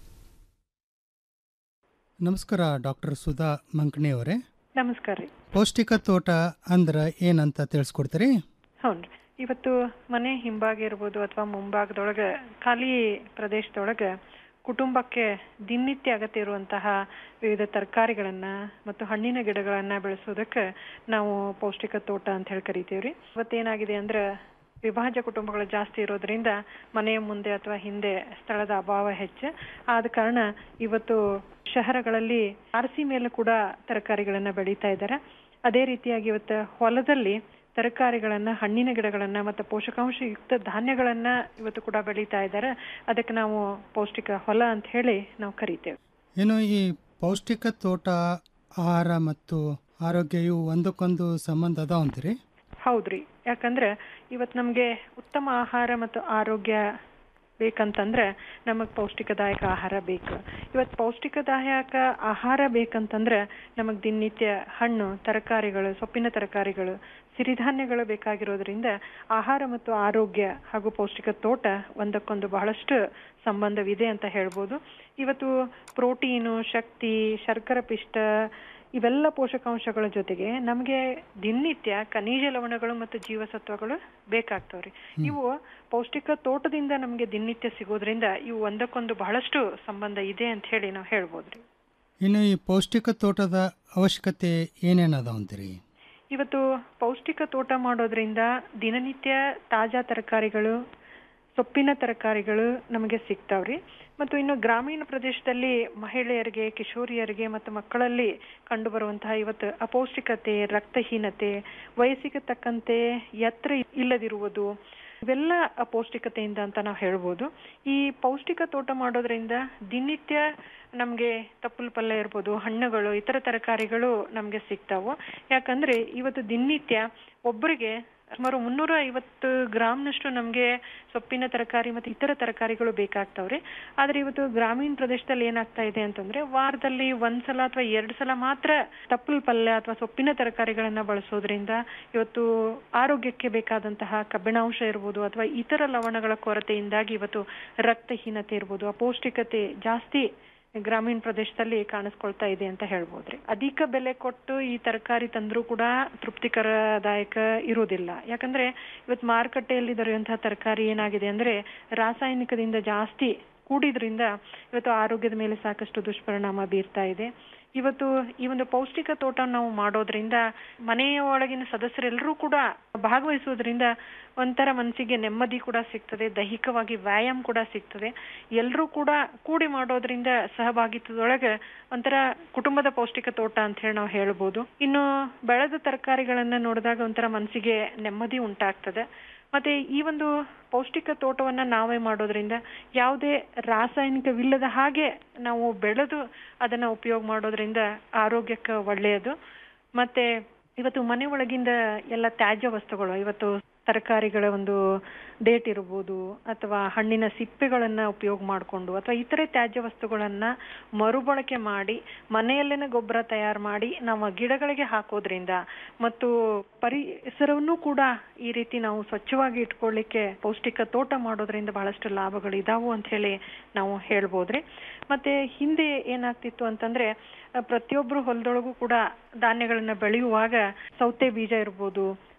ನಮಸ್ಕಾರ ಡಾಕ್ಟರ್ ಸುಧಾ ಮಂಕಣಿ ಅವರೇ ನಮಸ್ಕಾರ ರೀ ಪೌಷ್ಟಿಕ ತೋಟ ಅಂದ್ರ ಏನಂತ ತಿಳಿಸ್ಕೊಡ್ತೀರಿ ಹೌನ್ರಿ ಇವತ್ತು ಮನೆ ಹಿಂಭಾಗ ಇರ್ಬೋದು ಅಥವಾ ಮುಂಭಾಗದೊಳಗೆ ಖಾಲಿ ಪ್ರದೇಶದೊಳಗೆ ಕುಟುಂಬಕ್ಕೆ ದಿನನಿತ್ಯ ಅಗತ್ಯ ಇರುವಂತಹ ವಿವಿಧ ತರಕಾರಿಗಳನ್ನ ಮತ್ತು ಹಣ್ಣಿನ ಗಿಡಗಳನ್ನ ಬೆಳೆಸೋದಕ್ಕೆ ನಾವು ಪೌಷ್ಟಿಕ ತೋಟ ಅಂತ ಹೇಳಿ ಕರಿತೀವ್ರಿ ಇವತ್ತೇನಾಗಿದೆ ಅಂದ್ರೆ ವಿಭಾಜ್ಯ ಕುಟುಂಬಗಳು ಜಾಸ್ತಿ ಇರೋದ್ರಿಂದ ಮನೆಯ ಮುಂದೆ ಅಥವಾ ಹಿಂದೆ ಸ್ಥಳದ ಅಭಾವ ಹೆಚ್ಚು ಆದ ಕಾರಣ ಇವತ್ತು ಶಹರಗಳಲ್ಲಿ ಆರ್ಸಿ ಮೇಲೆ ಕೂಡ ತರಕಾರಿಗಳನ್ನ ಬೆಳೀತಾ ಇದ್ದಾರೆ ಅದೇ ರೀತಿಯಾಗಿ ಇವತ್ತು ಹೊಲದಲ್ಲಿ ತರಕಾರಿಗಳನ್ನ ಹಣ್ಣಿನ ಗಿಡಗಳನ್ನ ಮತ್ತು ಪೋಷಕಾಂಶಯುಕ್ತ ಧಾನ್ಯಗಳನ್ನ ಇವತ್ತು ಕೂಡ ಬೆಳೀತಾ ಇದ್ದಾರೆ ಅದಕ್ಕೆ ನಾವು ಪೌಷ್ಟಿಕ ಹೊಲ ಅಂತ ಹೇಳಿ ನಾವು ಕರಿತೇವೆ ಏನು ಈ ಪೌಷ್ಟಿಕ ತೋಟ ಆಹಾರ ಮತ್ತು ಆರೋಗ್ಯ ಇವು ಒಂದಕ್ಕೊಂದು ಸಂಬಂಧ ಅದಾವ ಅಂತೀರಿ ಹೌದ್ರಿ ಯಾಕಂದ್ರೆ ಇವತ್ತು ನಮಗೆ ಉತ್ತಮ ಆಹಾರ ಮತ್ತು ಆರೋಗ್ಯ ಬೇಕಂತಂದ್ರೆ ನಮಗೆ ಪೌಷ್ಟಿಕದಾಯಕ ಆಹಾರ ಬೇಕು ಇವತ್ತು ಪೌಷ್ಟಿಕದಾಯಕ ಆಹಾರ ಬೇಕಂತಂದ್ರೆ ನಮಗೆ ದಿನನಿತ್ಯ ಹಣ್ಣು ತರಕಾರಿಗಳು ಸೊಪ್ಪಿನ ತರಕಾರಿಗಳು ಸಿರಿಧಾನ್ಯಗಳು ಬೇಕಾಗಿರೋದ್ರಿಂದ ಆಹಾರ ಮತ್ತು ಆರೋಗ್ಯ ಹಾಗೂ ಪೌಷ್ಟಿಕ ತೋಟ ಒಂದಕ್ಕೊಂದು ಬಹಳಷ್ಟು ಸಂಬಂಧವಿದೆ ಅಂತ ಹೇಳ್ಬೋದು ಇವತ್ತು ಪ್ರೋಟೀನು ಶಕ್ತಿ ಶರ್ಕರ ಪಿಷ್ಟ ಇವೆಲ್ಲ ಪೋಷಕಾಂಶಗಳ ಜೊತೆಗೆ ನಮಗೆ ದಿನನಿತ್ಯ ಖನಿಜ ಲವಣಗಳು ಮತ್ತು ಜೀವಸತ್ವಗಳು ಬೇಕಾಗ್ತಾವ್ರಿ ಇವು ಪೌಷ್ಟಿಕ ತೋಟದಿಂದ ನಮಗೆ ದಿನನಿತ್ಯ ಸಿಗೋದ್ರಿಂದ ಇವು ಒಂದಕ್ಕೊಂದು ಬಹಳಷ್ಟು ಸಂಬಂಧ ಇದೆ ಅಂತ ಹೇಳಿ ನಾವು ಹೇಳ್ಬೋದ್ರಿ ಇನ್ನು ಈ ಪೌಷ್ಟಿಕ ತೋಟದ ಅವಶ್ಯಕತೆ ಏನೇನದ ಅಂತೀರಿ ಇವತ್ತು ಪೌಷ್ಟಿಕ ತೋಟ ಮಾಡೋದ್ರಿಂದ ದಿನನಿತ್ಯ ತಾಜಾ ತರಕಾರಿಗಳು ಸೊಪ್ಪಿನ ತರಕಾರಿಗಳು ನಮಗೆ ಸಿಗ್ತಾವ್ರಿ ಮತ್ತು ಇನ್ನು ಗ್ರಾಮೀಣ ಪ್ರದೇಶದಲ್ಲಿ ಮಹಿಳೆಯರಿಗೆ ಕಿಶೋರಿಯರಿಗೆ ಮತ್ತು ಮಕ್ಕಳಲ್ಲಿ ಕಂಡುಬರುವಂತಹ ಇವತ್ತು ಅಪೌಷ್ಟಿಕತೆ ರಕ್ತಹೀನತೆ ವಯಸ್ಸಿಗೆ ತಕ್ಕಂತೆ ಎತ್ತರ ಇಲ್ಲದಿರುವುದು ಇವೆಲ್ಲ ಅಪೌಷ್ಟಿಕತೆಯಿಂದ ಅಂತ ನಾವು ಹೇಳ್ಬೋದು ಈ ಪೌಷ್ಟಿಕ ತೋಟ ಮಾಡೋದ್ರಿಂದ ದಿನನಿತ್ಯ ನಮಗೆ ತಪ್ಪಲು ಪಲ್ಯ ಇರ್ಬೋದು ಹಣ್ಣುಗಳು ಇತರ ತರಕಾರಿಗಳು ನಮಗೆ ಸಿಗ್ತಾವು ಯಾಕಂದ್ರೆ ಇವತ್ತು ದಿನನಿತ್ಯ ಒಬ್ಬರಿಗೆ ಸುಮಾರು ಮುನ್ನೂರ ಐವತ್ತು ಗ್ರಾಮ್ನಷ್ಟು ನಮಗೆ ಸೊಪ್ಪಿನ ತರಕಾರಿ ಮತ್ತು ಇತರ ತರಕಾರಿಗಳು ಬೇಕಾಗ್ತಾವ್ರಿ ಆದ್ರೆ ಇವತ್ತು ಗ್ರಾಮೀಣ ಪ್ರದೇಶದಲ್ಲಿ ಏನಾಗ್ತಾ ಇದೆ ಅಂತಂದ್ರೆ ವಾರದಲ್ಲಿ ಒಂದ್ಸಲ ಅಥವಾ ಎರಡು ಸಲ ಮಾತ್ರ ತಪ್ಪಲ್ ಪಲ್ಯ ಅಥವಾ ಸೊಪ್ಪಿನ ತರಕಾರಿಗಳನ್ನ ಬಳಸೋದ್ರಿಂದ ಇವತ್ತು ಆರೋಗ್ಯಕ್ಕೆ ಬೇಕಾದಂತಹ ಕಬ್ಬಿಣಾಂಶ ಇರ್ಬೋದು ಅಥವಾ ಇತರ ಲವಣಗಳ ಕೊರತೆಯಿಂದಾಗಿ ಇವತ್ತು ರಕ್ತಹೀನತೆ ಇರ್ಬೋದು ಅಪೌಷ್ಟಿಕತೆ ಜಾಸ್ತಿ ಗ್ರಾಮೀಣ ಪ್ರದೇಶದಲ್ಲಿ ಕಾಣಿಸ್ಕೊಳ್ತಾ ಇದೆ ಅಂತ ಹೇಳ್ಬೋದ್ರಿ ಅಧಿಕ ಬೆಲೆ ಕೊಟ್ಟು ಈ ತರಕಾರಿ ತಂದ್ರೂ ಕೂಡ ತೃಪ್ತಿಕರದಾಯಕ ಇರೋದಿಲ್ಲ ಯಾಕಂದ್ರೆ ಇವತ್ತು ಮಾರುಕಟ್ಟೆಯಲ್ಲಿ ದೊರೆಯುವಂತಹ ತರಕಾರಿ ಏನಾಗಿದೆ ಅಂದ್ರೆ ರಾಸಾಯನಿಕದಿಂದ ಜಾಸ್ತಿ ಕೂಡಿದ್ರಿಂದ ಇವತ್ತು ಆರೋಗ್ಯದ ಮೇಲೆ ಸಾಕಷ್ಟು ದುಷ್ಪರಿಣಾಮ ಬೀರ್ತಾ ಇದೆ ಇವತ್ತು ಈ ಒಂದು ಪೌಷ್ಟಿಕ ತೋಟ ನಾವು ಮಾಡೋದ್ರಿಂದ ಮನೆಯ ಒಳಗಿನ ಸದಸ್ಯರೆಲ್ಲರೂ ಕೂಡ ಭಾಗವಹಿಸೋದ್ರಿಂದ ಒಂಥರ ಮನಸ್ಸಿಗೆ ನೆಮ್ಮದಿ ಕೂಡ ಸಿಗ್ತದೆ ದೈಹಿಕವಾಗಿ ವ್ಯಾಯಾಮ ಕೂಡ ಸಿಗ್ತದೆ ಎಲ್ಲರೂ ಕೂಡ ಕೂಡಿ ಮಾಡೋದ್ರಿಂದ ಸಹಭಾಗಿತ್ವದೊಳಗೆ ಒಂಥರ ಕುಟುಂಬದ ಪೌಷ್ಟಿಕ ತೋಟ ಅಂತ ಹೇಳಿ ನಾವು ಹೇಳ್ಬೋದು ಇನ್ನು ಬೆಳೆದ ತರಕಾರಿಗಳನ್ನ ನೋಡಿದಾಗ ಒಂಥರ ಮನಸ್ಸಿಗೆ ನೆಮ್ಮದಿ ಉಂಟಾಗ್ತದೆ ಮತ್ತೆ ಈ ಒಂದು ಪೌಷ್ಟಿಕ ತೋಟವನ್ನ ನಾವೇ ಮಾಡೋದ್ರಿಂದ ಯಾವುದೇ ರಾಸಾಯನಿಕವಿಲ್ಲದ ಹಾಗೆ ನಾವು ಬೆಳೆದು ಅದನ್ನ ಉಪಯೋಗ ಮಾಡೋದ್ರಿಂದ ಆರೋಗ್ಯಕ್ಕೆ ಒಳ್ಳೆಯದು ಮತ್ತೆ ಇವತ್ತು ಮನೆ ಒಳಗಿಂದ ಎಲ್ಲ ತ್ಯಾಜ್ಯ ವಸ್ತುಗಳು ಇವತ್ತು ತರಕಾರಿಗಳ ಒಂದು ಡೇಟ್ ಇರ್ಬೋದು ಅಥವಾ ಹಣ್ಣಿನ ಸಿಪ್ಪೆಗಳನ್ನ ಉಪಯೋಗ ಮಾಡಿಕೊಂಡು ಅಥವಾ ಇತರೆ ತ್ಯಾಜ್ಯ ವಸ್ತುಗಳನ್ನ ಮರುಬಳಕೆ ಮಾಡಿ ಮನೆಯಲ್ಲೇನೆ ಗೊಬ್ಬರ ತಯಾರು ಮಾಡಿ ನಾವು ಗಿಡಗಳಿಗೆ ಹಾಕೋದ್ರಿಂದ ಮತ್ತು ಪರಿಸರವನ್ನು ಕೂಡ ಈ ರೀತಿ ನಾವು ಸ್ವಚ್ಛವಾಗಿ ಇಟ್ಕೊಳ್ಳಿಕ್ಕೆ ಪೌಷ್ಟಿಕ ತೋಟ ಮಾಡೋದ್ರಿಂದ ಬಹಳಷ್ಟು ಲಾಭಗಳು ಇದಾವು ಅಂತ ಹೇಳಿ ನಾವು ಹೇಳ್ಬೋದ್ರಿ ಮತ್ತೆ ಹಿಂದೆ ಏನಾಗ್ತಿತ್ತು ಅಂತಂದ್ರೆ ಪ್ರತಿಯೊಬ್ರು ಹೊಲದೊಳಗೂ ಕೂಡ ಧಾನ್ಯಗಳನ್ನ ಬೆಳೆಯುವಾಗ ಸೌತೆ ಬೀಜ ಇರ್ಬೋದು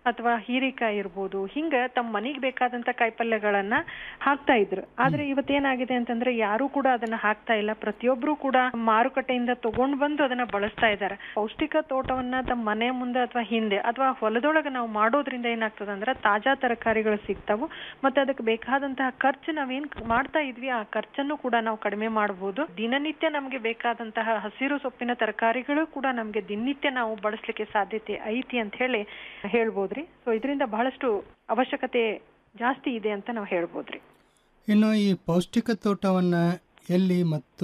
ಅಥವಾ ಹೀರೆಕಾಯಿ ಇರ್ಬೋದು ಹಿಂಗ ತಮ್ಮ ಮನೆಗೆ ಬೇಕಾದಂತ ಕಾಯಿಪಲ್ಯಗಳನ್ನ ಹಾಕ್ತಾ ಇದ್ರು ಆದ್ರೆ ಇವತ್ತೇನಾಗಿದೆ ಅಂತಂದ್ರೆ ಯಾರು ಕೂಡ ಅದನ್ನ ಹಾಕ್ತಾ ಇಲ್ಲ ಪ್ರತಿಯೊಬ್ರು ಕೂಡ ಮಾರುಕಟ್ಟೆಯಿಂದ ತಗೊಂಡ್ ಬಂದು ಅದನ್ನ ಬಳಸ್ತಾ ಇದ್ದಾರೆ ಪೌಷ್ಟಿಕ ತೋಟವನ್ನ ತಮ್ಮ ಮನೆ ಮುಂದೆ ಅಥವಾ ಹಿಂದೆ ಅಥವಾ ಹೊಲದೊಳಗೆ ನಾವು ಮಾಡೋದ್ರಿಂದ ಏನಾಗ್ತದೆ ಅಂದ್ರೆ ತಾಜಾ ತರಕಾರಿಗಳು ಸಿಗ್ತಾವು ಮತ್ತೆ ಅದಕ್ಕೆ ಬೇಕಾದಂತಹ ಖರ್ಚು ನಾವೇನ್ ಮಾಡ್ತಾ ಇದ್ವಿ ಆ ಖರ್ಚನ್ನು ಕೂಡ ನಾವು ಕಡಿಮೆ ಮಾಡಬಹುದು ದಿನನಿತ್ಯ ನಮ್ಗೆ ಬೇಕಾದಂತಹ ಹಸಿರು ಸೊಪ್ಪಿನ ತರಕಾರಿಗಳು ಕೂಡ ನಮ್ಗೆ ದಿನನಿತ್ಯ ನಾವು ಬಳಸಲಿಕ್ಕೆ ಸಾಧ್ಯತೆ ಐತಿ ಅಂತ ಹೇಳಿ ಹೇಳ್ಬೋದ್ರಿ ಸೊ ಇದರಿಂದ ಬಹಳಷ್ಟು ಅವಶ್ಯಕತೆ ಜಾಸ್ತಿ ಇದೆ ಅಂತ ನಾವು ಹೇಳ್ಬೋದ್ರಿ ಇನ್ನು ಈ ಪೌಷ್ಟಿಕ ತೋಟವನ್ನು ಎಲ್ಲಿ ಮತ್ತು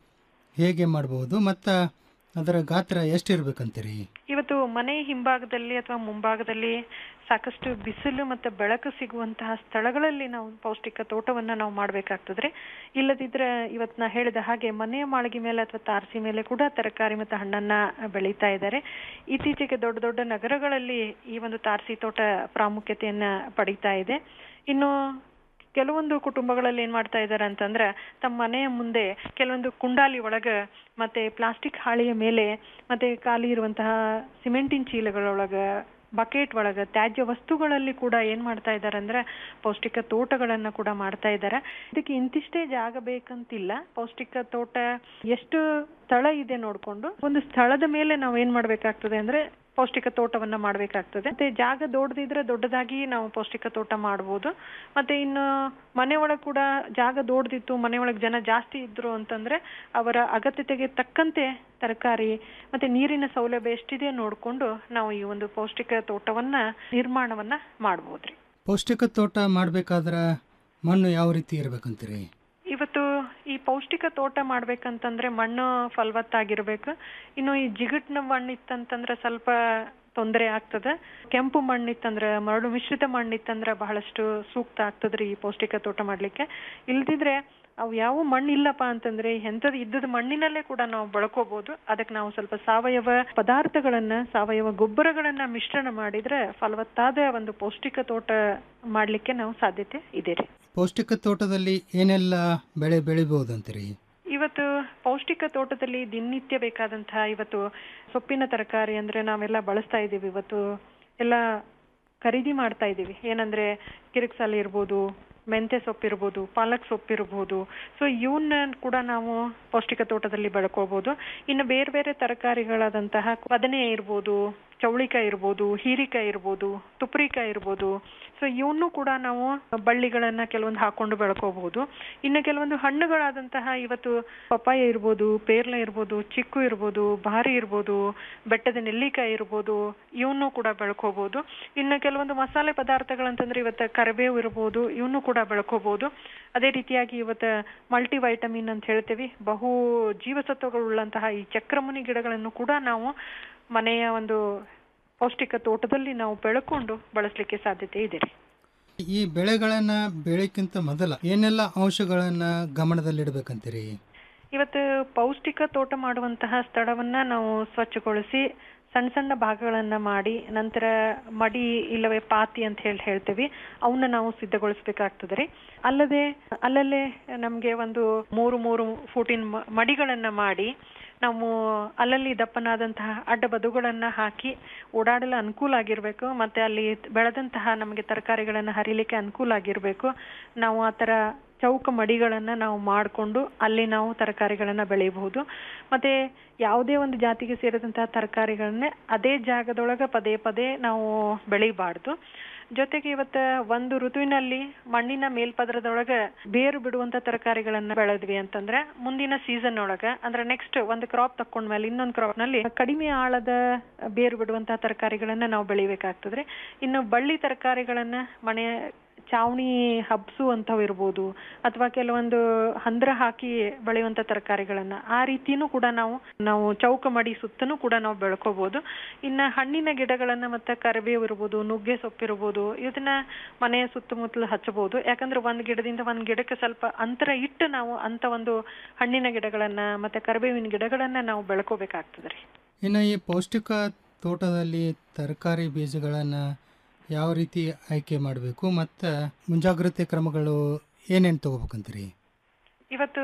ಹೇಗೆ ಮಾಡಬಹುದು ಮತ್ತು ಅದರ ಗಾತ್ರ ಎಷ್ಟಿರ್ಬೇಕಂತೀರಿ ಇವತ್ತು ಮನೆ ಹಿಂಭಾಗದಲ್ಲಿ ಅಥವಾ ಮುಂಭಾಗದಲ್ಲಿ ಸಾಕಷ್ಟು ಬಿಸಿಲು ಮತ್ತೆ ಬೆಳಕು ಸಿಗುವಂತಹ ಸ್ಥಳಗಳಲ್ಲಿ ನಾವು ಪೌಷ್ಟಿಕ ತೋಟವನ್ನ ನಾವು ಮಾಡ್ಬೇಕಾಗ್ತದ್ರಿ ಇಲ್ಲದಿದ್ರೆ ಇವತ್ ನಾ ಹೇಳಿದ ಹಾಗೆ ಮನೆಯ ಮಾಳಿಗೆ ಮೇಲೆ ಅಥವಾ ತಾರಸಿ ಮೇಲೆ ಕೂಡ ತರಕಾರಿ ಮತ್ತು ಹಣ್ಣನ್ನ ಬೆಳೀತಾ ಇದ್ದಾರೆ ಇತ್ತೀಚೆಗೆ ದೊಡ್ಡ ದೊಡ್ಡ ನಗರಗಳಲ್ಲಿ ಈ ಒಂದು ತಾರಸಿ ತೋಟ ಪ್ರಾಮುಖ್ಯತೆಯನ್ನ ಪಡೀತಾ ಇದೆ ಇನ್ನು ಕೆಲವೊಂದು ಕುಟುಂಬಗಳಲ್ಲಿ ಏನ್ ಮಾಡ್ತಾ ಇದ್ದಾರೆ ಅಂತಂದ್ರೆ ತಮ್ಮ ಮನೆಯ ಮುಂದೆ ಕೆಲವೊಂದು ಕುಂಡಾಲಿ ಒಳಗ ಮತ್ತೆ ಪ್ಲಾಸ್ಟಿಕ್ ಹಾಳೆಯ ಮೇಲೆ ಮತ್ತೆ ಖಾಲಿ ಇರುವಂತಹ ಸಿಮೆಂಟಿನ ಚೀಲಗಳೊಳಗ ಬಕೆಟ್ ಒಳಗ ತ್ಯಾಜ್ಯ ವಸ್ತುಗಳಲ್ಲಿ ಕೂಡ ಏನ್ ಮಾಡ್ತಾ ಇದ್ದಾರೆ ಅಂದ್ರೆ ಪೌಷ್ಟಿಕ ತೋಟಗಳನ್ನ ಕೂಡ ಮಾಡ್ತಾ ಇದ್ದಾರೆ ಇದಕ್ಕೆ ಇಂತಿಷ್ಟೇ ಜಾಗ ಬೇಕಂತಿಲ್ಲ ಪೌಷ್ಟಿಕ ತೋಟ ಎಷ್ಟು ಸ್ಥಳ ಇದೆ ನೋಡ್ಕೊಂಡು ಒಂದು ಸ್ಥಳದ ಮೇಲೆ ನಾವು ಏನ್ ಮಾಡ್ಬೇಕಾಗ್ತದೆ ಅಂದ್ರೆ ಪೌಷ್ಟಿಕ ತೋಟವನ್ನ ಮಾಡ್ಬೇಕಾಗ್ತದೆ ಮತ್ತೆ ಜಾಗ ದೊಡ್ಡದಿದ್ರೆ ದೊಡ್ಡದಾಗಿ ನಾವು ಪೌಷ್ಟಿಕ ತೋಟ ಮಾಡ್ಬೋದು ಮತ್ತೆ ಇನ್ನು ಮನೆ ಒಳಗ್ ಕೂಡ ಜಾಗ ದೊಡ್ಡದಿತ್ತು ಮನೆ ಒಳಗ್ ಜನ ಜಾಸ್ತಿ ಇದ್ರು ಅಂತಂದ್ರೆ ಅವರ ಅಗತ್ಯತೆಗೆ ತಕ್ಕಂತೆ ತರಕಾರಿ ಮತ್ತೆ ನೀರಿನ ಸೌಲಭ್ಯ ಎಷ್ಟಿದೆ ನೋಡ್ಕೊಂಡು ನಾವು ಈ ಒಂದು ಪೌಷ್ಟಿಕ ತೋಟವನ್ನ ನಿರ್ಮಾಣವನ್ನ ಮಾಡ್ಬೋದ್ರಿ ಪೌಷ್ಟಿಕ ತೋಟ ಮಾಡಬೇಕಾದ್ರೆ ಮಣ್ಣು ಯಾವ ರೀತಿ ಇರ್ಬೇಕಂತೀರಿ ಇವತ್ತು ಈ ಪೌಷ್ಟಿಕ ತೋಟ ಮಾಡ್ಬೇಕಂತಂದ್ರೆ ಮಣ್ಣು ಫಲವತ್ತಾಗಿರ್ಬೇಕು ಇನ್ನು ಈ ಜಿಗಟ್ನ ಮಣ್ಣು ಇತ್ತಂತಂದ್ರೆ ಸ್ವಲ್ಪ ತೊಂದರೆ ಆಗ್ತದೆ ಕೆಂಪು ಮಣ್ಣಿತ್ತಂದ್ರೆ ಮರಳು ಮಿಶ್ರಿತ ಮಣ್ಣಿತ್ತಂದ್ರೆ ಬಹಳಷ್ಟು ಸೂಕ್ತ ಆಗ್ತದ್ರಿ ಈ ಪೌಷ್ಟಿಕ ತೋಟ ಮಾಡ್ಲಿಕ್ಕೆ ಇಲ್ದಿದ್ರೆ ಅವು ಯಾವ ಮಣ್ಣು ಇಲ್ಲಪ್ಪ ಅಂತಂದ್ರೆ ಎಂಥದ್ದು ಇದ್ದದ ಮಣ್ಣಿನಲ್ಲೇ ಕೂಡ ನಾವು ಬಳಕೋಬಹುದು ಅದಕ್ಕೆ ನಾವು ಸ್ವಲ್ಪ ಸಾವಯವ ಪದಾರ್ಥಗಳನ್ನ ಸಾವಯವ ಗೊಬ್ಬರಗಳನ್ನ ಮಿಶ್ರಣ ಮಾಡಿದ್ರೆ ಫಲವತ್ತಾದ ಒಂದು ಪೌಷ್ಟಿಕ ತೋಟ ಮಾಡ್ಲಿಕ್ಕೆ ನಾವು ಸಾಧ್ಯತೆ ಇದೆ ರೀ ಪೌಷ್ಟಿಕ ತೋಟದಲ್ಲಿ ಏನೆಲ್ಲ ಬೆಳೆ ಬೆಳಿಬಹುದಂತೀರಿ ಇವತ್ತು ಪೌಷ್ಟಿಕ ತೋಟದಲ್ಲಿ ದಿನನಿತ್ಯ ಬೇಕಾದಂತಹ ಇವತ್ತು ಸೊಪ್ಪಿನ ತರಕಾರಿ ಅಂದ್ರೆ ನಾವೆಲ್ಲ ಬಳಸ್ತಾ ಇದೀವಿ ಇವತ್ತು ಎಲ್ಲ ಖರೀದಿ ಮಾಡ್ತಾ ಇದೀವಿ ಏನಂದ್ರೆ ಕಿರಿಕ್ಸಾಲಿ ಇರ್ಬೋದು ಮೆಂತೆ ಸೊಪ್ಪಿರ್ಬೋದು ಪಾಲಕ್ ಸೊಪ್ಪಿರ್ಬೋದು ಸೊ ಇವನ್ನ ಕೂಡ ನಾವು ಪೌಷ್ಟಿಕ ತೋಟದಲ್ಲಿ ಬೆಳ್ಕೋಬಹುದು ಇನ್ನು ಬೇರೆ ಬೇರೆ ತರಕಾರಿಗಳಾದಂತಹ ಬದನೆ ಇರ್ಬೋದು ಚೌಳಿಕಾಯಿ ಇರ್ಬೋದು ಹೀರಿಕಾಯಿ ಇರ್ಬೋದು ತುಪ್ರಿಕಾಯಿ ಇರ್ಬೋದು ಸೊ ಇವನ್ನೂ ಕೂಡ ನಾವು ಬಳ್ಳಿಗಳನ್ನ ಕೆಲವೊಂದು ಹಾಕೊಂಡು ಬೆಳ್ಕೋಬಹುದು ಇನ್ನು ಕೆಲವೊಂದು ಹಣ್ಣುಗಳಾದಂತಹ ಇವತ್ತು ಪಪ್ಪಾಯ ಇರ್ಬೋದು ಪೇರ್ಲ ಇರ್ಬೋದು ಚಿಕ್ಕು ಇರ್ಬೋದು ಭಾರಿ ಇರ್ಬೋದು ಬೆಟ್ಟದ ನೆಲ್ಲಿಕಾಯಿ ಇರ್ಬೋದು ಇವನ್ನೂ ಕೂಡ ಬೆಳ್ಕೋಬಹುದು ಇನ್ನು ಕೆಲವೊಂದು ಮಸಾಲೆ ಪದಾರ್ಥಗಳಂತಂದ್ರೆ ಇವತ್ತು ಕರಿಬೇವು ಇರ್ಬೋದು ಇವನ್ನೂ ಕೂಡ ಬೆಳ್ಕೋಬಹುದು ಅದೇ ರೀತಿಯಾಗಿ ಇವತ್ತು ಮಲ್ಟಿ ವೈಟಮಿನ್ ಅಂತ ಹೇಳ್ತೀವಿ ಬಹು ಜೀವಸತ್ವಗಳುಳ್ಳಂತಹ ಈ ಚಕ್ರಮುನಿ ಗಿಡಗಳನ್ನು ಕೂಡ ನಾವು ಮನೆಯ ಒಂದು ಪೌಷ್ಟಿಕ ತೋಟದಲ್ಲಿ ನಾವು ಬೆಳ್ಕೊಂಡು ಬಳಸಲಿಕ್ಕೆ ಸಾಧ್ಯತೆ ಇದೆ ರೀ ಈ ಬೆಳೆಗಳನ್ನ ಬೆಳೆಕ್ಕಿಂತ ಮೊದಲ ಏನೆಲ್ಲ ಅಂಶಗಳನ್ನ ಗಮನದಲ್ಲಿಡ್ಬೇಕಂತೀರಿ ಇವತ್ತು ಪೌಷ್ಟಿಕ ತೋಟ ಮಾಡುವಂತಹ ಸ್ಥಳವನ್ನ ನಾವು ಸ್ವಚ್ಛಗೊಳಿಸಿ ಸಣ್ಣ ಸಣ್ಣ ಭಾಗಗಳನ್ನ ಮಾಡಿ ನಂತರ ಮಡಿ ಇಲ್ಲವೇ ಪಾತಿ ಅಂತ ಹೇಳಿ ಹೇಳ್ತೀವಿ ಅವನ್ನ ನಾವು ಸಿದ್ಧಗೊಳಿಸ್ಬೇಕಾಗ್ತದೆ ರೀ ಅಲ್ಲದೆ ಅಲ್ಲಲ್ಲೇ ನಮ್ಗೆ ಒಂದು ಮೂರು ಮೂರು ಫೂಟಿನ ಮ- ಮಡಿಗಳನ್ನ ಮಾಡಿ ನಾವು ಅಲ್ಲಲ್ಲಿ ದಪ್ಪನಾದಂತಹ ಅಡ್ಡ ಬದುಗಳನ್ನ ಹಾಕಿ ಓಡಾಡಲು ಅನುಕೂಲ ಆಗಿರ್ಬೇಕು ಮತ್ತೆ ಅಲ್ಲಿ ಬೆಳೆದಂತಹ ನಮಗೆ ತರಕಾರಿಗಳನ್ನ ಹರಿಲಿಕ್ಕೆ ಅನುಕೂಲ ಆಗಿರ್ಬೇಕು ನಾವು ಆ ತರ ಚೌಕ ಮಡಿಗಳನ್ನ ನಾವು ಮಾಡಿಕೊಂಡು ಅಲ್ಲಿ ನಾವು ತರಕಾರಿಗಳನ್ನ ಬೆಳೆಯಬಹುದು ಮತ್ತೆ ಯಾವುದೇ ಒಂದು ಜಾತಿಗೆ ಸೇರಿದಂತಹ ತರಕಾರಿಗಳನ್ನೇ ಅದೇ ಜಾಗದೊಳಗ ಪದೇ ಪದೇ ನಾವು ಬೆಳಿಬಾರ್ದು ಜೊತೆಗೆ ಇವತ್ತ ಒಂದು ಋತುವಿನಲ್ಲಿ ಮಣ್ಣಿನ ಮೇಲ್ಪದರದೊಳಗ ಬೇರು ಬಿಡುವಂತ ತರಕಾರಿಗಳನ್ನ ಬೆಳೆದ್ವಿ ಅಂತಂದ್ರೆ ಮುಂದಿನ ಸೀಸನ್ ಒಳಗ ಅಂದ್ರೆ ನೆಕ್ಸ್ಟ್ ಒಂದು ಕ್ರಾಪ್ ತಕೊಂಡ್ಮೇಲೆ ಇನ್ನೊಂದು ಕ್ರಾಪ್ ನಲ್ಲಿ ಕಡಿಮೆ ಆಳದ ಬೇರು ಬಿಡುವಂತಹ ತರಕಾರಿಗಳನ್ನ ನಾವು ಬೆಳಿಬೇಕಾಗ್ತದ್ರಿ ಇನ್ನು ಬಳ್ಳಿ ತರಕಾರಿಗಳನ್ನ ಮನೆ ಚಾವಣಿ ಹಬ್ಸು ಅಂತವ್ ಇರ್ಬೋದು ಅಥವಾ ಕೆಲವೊಂದು ಹಂದ್ರ ಹಾಕಿ ಬೆಳೆಯುವಂತ ತರಕಾರಿಗಳನ್ನ ಆ ರೀತಿನೂ ಕೂಡ ನಾವು ನಾವು ಚೌಕ ಮಡಿ ಸುತ್ತನೂ ಕೂಡ ನಾವು ಬೆಳ್ಕೋಬಹುದು ಇನ್ನ ಹಣ್ಣಿನ ಗಿಡಗಳನ್ನ ಮತ್ತೆ ಕರಿಬೇವು ಇರ್ಬೋದು ನುಗ್ಗೆ ಸೊಪ್ಪಿರ್ಬೋದು ಇದನ್ನ ಮನೆಯ ಸುತ್ತಮುತ್ತಲು ಹಚ್ಚಬಹುದು ಯಾಕಂದ್ರೆ ಒಂದ್ ಗಿಡದಿಂದ ಒಂದ್ ಗಿಡಕ್ಕೆ ಸ್ವಲ್ಪ ಅಂತರ ಇಟ್ಟು ನಾವು ಅಂತ ಒಂದು ಹಣ್ಣಿನ ಗಿಡಗಳನ್ನ ಮತ್ತೆ ಕರಿಬೇವಿನ ಗಿಡಗಳನ್ನ ನಾವು ಬೆಳ್ಕೋಬೇಕಾಗ್ತದ್ರಿ ಇನ್ನು ಈ ಪೌಷ್ಟಿಕ ತೋಟದಲ್ಲಿ ತರಕಾರಿ ಬೀಜಗಳನ್ನು ಯಾವ ರೀತಿ ಆಯ್ಕೆ ಮಾಡಬೇಕು ಮತ್ತು ಮುಂಜಾಗ್ರತೆ ಕ್ರಮಗಳು ಏನೇನು ತಗೋಬೇಕಂತೀರಿ ಇವತ್ತು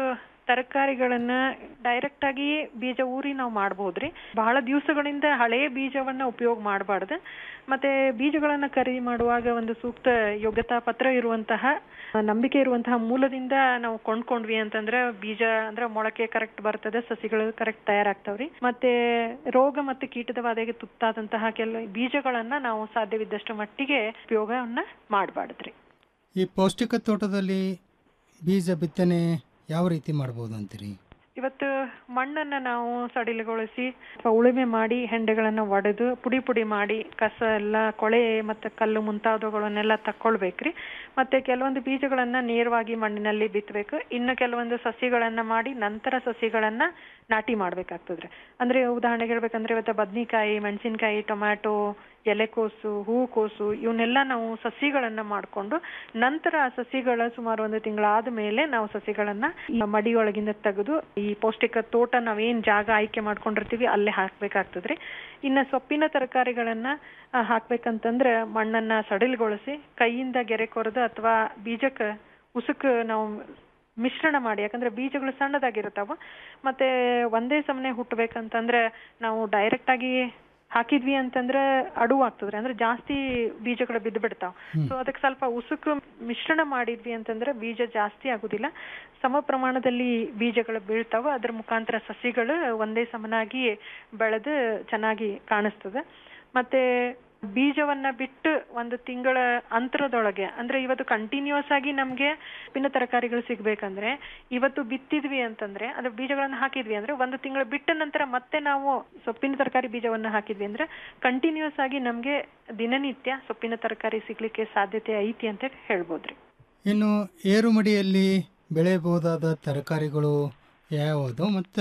ತರಕಾರಿಗಳನ್ನ ಡೈರೆಕ್ಟ್ ಆಗಿ ಬೀಜ ಊರಿ ನಾವು ಮಾಡಬಹುದ್ರಿ ಬಹಳ ದಿವಸಗಳಿಂದ ಹಳೆಯ ಬೀಜವನ್ನ ಉಪಯೋಗ ಮಾಡಬಾರ್ದು ಮತ್ತೆ ಬೀಜಗಳನ್ನ ಖರೀದಿ ಮಾಡುವಾಗ ಒಂದು ಸೂಕ್ತ ಯೋಗ್ಯತಾ ಪತ್ರ ಇರುವಂತಹ ಆ, ನಂಬಿಕೆ ಇರುವಂತಹ ಮೂಲದಿಂದ ನಾವು ಕೊಂಡ್ಕೊಂಡ್ವಿ ಅಂತಂದ್ರೆ ಬೀಜ ಅಂದ್ರೆ ಮೊಳಕೆ ಕರೆಕ್ಟ್ ಬರ್ತದೆ ಸಸಿಗಳು ಕರೆಕ್ಟ್ ತಯಾರಾಗ್ತಾವ್ರಿ ಮತ್ತೆ ರೋಗ ಮತ್ತು ಕೀಟದ ಬಾಧೆಗೆ ತುತ್ತಾದಂತಹ ಕೆಲ ಬೀಜಗಳನ್ನ ನಾವು ಸಾಧ್ಯವಿದ್ದಷ್ಟು ಮಟ್ಟಿಗೆ ಉಪಯೋಗವನ್ನ ಮಾಡಬಾರ್ದ್ರಿ ಈ ಪೌಷ್ಟಿಕ ತೋಟದಲ್ಲಿ ಬೀಜ ಬಿತ್ತನೆ ಯಾವ ರೀತಿ ಮಾಡ್ಬೋದು ಅಂತೀರಿ ಇವತ್ತು ಮಣ್ಣನ್ನ ನಾವು ಸಡಿಲಗೊಳಿಸಿ ಅಥವಾ ಉಳುಮೆ ಮಾಡಿ ಹೆಂಡೆಗಳನ್ನ ಒಡೆದು ಪುಡಿ ಪುಡಿ ಮಾಡಿ ಕಸ ಎಲ್ಲ ಕೊಳೆ ಮತ್ತೆ ಕಲ್ಲು ಮುಂತಾದವುಗಳನ್ನೆಲ್ಲ ತಕ್ಕೊಳ್ಬೇಕ್ರಿ ಮತ್ತೆ ಕೆಲವೊಂದು ಬೀಜಗಳನ್ನ ನೇರವಾಗಿ ಮಣ್ಣಿನಲ್ಲಿ ಬಿತ್ತಬೇಕು ಇನ್ನು ಕೆಲವೊಂದು ಸಸಿಗಳನ್ನ ಮಾಡಿ ನಂತರ ಸಸಿಗಳನ್ನ ನಾಟಿ ಮಾಡ್ಬೇಕಾಗ್ತದ್ರಿ ಅಂದ್ರೆ ಉದಾಹರಣೆಗೆ ಹೇಳ್ಬೇಕಂದ್ರೆ ಇವತ್ತು ಬದ್ನಿಕಾಯಿ ಮೆಣಸಿನಕಾಯಿ ಟೊಮ್ಯಾಟೊ ಎಲೆಕೋಸು ಹೂಕೋಸು ಇವನ್ನೆಲ್ಲ ನಾವು ಸಸಿಗಳನ್ನ ಮಾಡ್ಕೊಂಡು ನಂತರ ಆ ಸಸಿಗಳ ಸುಮಾರು ಒಂದು ತಿಂಗಳಾದ ಮೇಲೆ ನಾವು ಸಸಿಗಳನ್ನ ಈ ಮಡಿಯೊಳಗಿಂದ ತೆಗೆದು ಈ ಪೌಷ್ಟಿಕ ತೋಟ ನಾವೇನ್ ಜಾಗ ಆಯ್ಕೆ ಮಾಡ್ಕೊಂಡಿರ್ತೀವಿ ಅಲ್ಲೇ ಹಾಕ್ಬೇಕಾಗ್ತದ್ರಿ ಇನ್ನ ಸೊಪ್ಪಿನ ತರಕಾರಿಗಳನ್ನ ಆ, ಹಾಕ್ಬೇಕಂತಂದ್ರೆ ಮಣ್ಣನ್ನ ಸಡಿಲಗೊಳಿಸಿ ಕೈಯಿಂದ ಗೆರೆ ಕೊರೆದು ಅಥವಾ ಬೀಜಕ್ಕ ಉಸುಕ್ ನಾವು ಮಿಶ್ರಣ ಮಾಡಿ ಯಾಕಂದ್ರೆ ಬೀಜಗಳು ಸಣ್ಣದಾಗಿರ್ತಾವ ಮತ್ತೆ ಒಂದೇ ಸಮನೆ ಹುಟ್ಟಬೇಕಂತಂದ್ರೆ ನಾವು ಡೈರೆಕ್ಟ್ ಆಗಿ ಹಾಕಿದ್ವಿ ಅಂತಂದ್ರೆ ಅಡುವು ಆಗ್ತದ್ರಿ ಅಂದ್ರೆ ಜಾಸ್ತಿ ಬೀಜಗಳು ಬಿದ್ದು ಬಿಡ್ತಾವ ಸೊ ಅದಕ್ಕೆ ಸ್ವಲ್ಪ ಉಸುಕು ಮಿಶ್ರಣ ಮಾಡಿದ್ವಿ ಅಂತಂದ್ರೆ ಬೀಜ ಜಾಸ್ತಿ ಆಗುದಿಲ್ಲ ಸಮ ಪ್ರಮಾಣದಲ್ಲಿ ಬೀಜಗಳು ಬೀಳ್ತಾವ ಅದ್ರ ಮುಖಾಂತರ ಸಸಿಗಳು ಒಂದೇ ಸಮನಾಗಿ ಬೆಳೆದು ಚೆನ್ನಾಗಿ ಕಾಣಿಸ್ತದೆ ಮತ್ತೆ ಬೀಜವನ್ನ ಬಿಟ್ಟು ಒಂದು ತಿಂಗಳ ಅಂತರದೊಳಗೆ ಅಂದ್ರೆ ಇವತ್ತು ಕಂಟಿನ್ಯೂಸ್ ಆಗಿ ನಮ್ಗೆ ಪಿನ್ನ ತರಕಾರಿಗಳು ಸಿಗ್ಬೇಕಂದ್ರೆ ಇವತ್ತು ಬಿತ್ತಿದ್ವಿ ಅಂತಂದ್ರೆ ಅದ್ರ ಬೀಜಗಳನ್ನ ಹಾಕಿದ್ವಿ ಅಂದ್ರೆ ಒಂದು ತಿಂಗಳು ಬಿಟ್ಟ ನಂತರ ಮತ್ತೆ ನಾವು ಸೊಪ್ಪಿನ ತರಕಾರಿ ಬೀಜವನ್ನ ಹಾಕಿದ್ವಿ ಅಂದ್ರೆ ಕಂಟಿನ್ಯೂಸ್ ಆಗಿ ನಮ್ಗೆ ದಿನನಿತ್ಯ ಸೊಪ್ಪಿನ ತರಕಾರಿ ಸಿಗ್ಲಿಕ್ಕೆ ಸಾಧ್ಯತೆ ಐತಿ ಅಂತ ಹೇಳ್ಬೋದ್ರಿ ಇನ್ನು ಏರುಮಡಿಯಲ್ಲಿ ಬೆಳೆಯಬಹುದಾದ ತರಕಾರಿಗಳು ಯಾವುದು ಮತ್ತು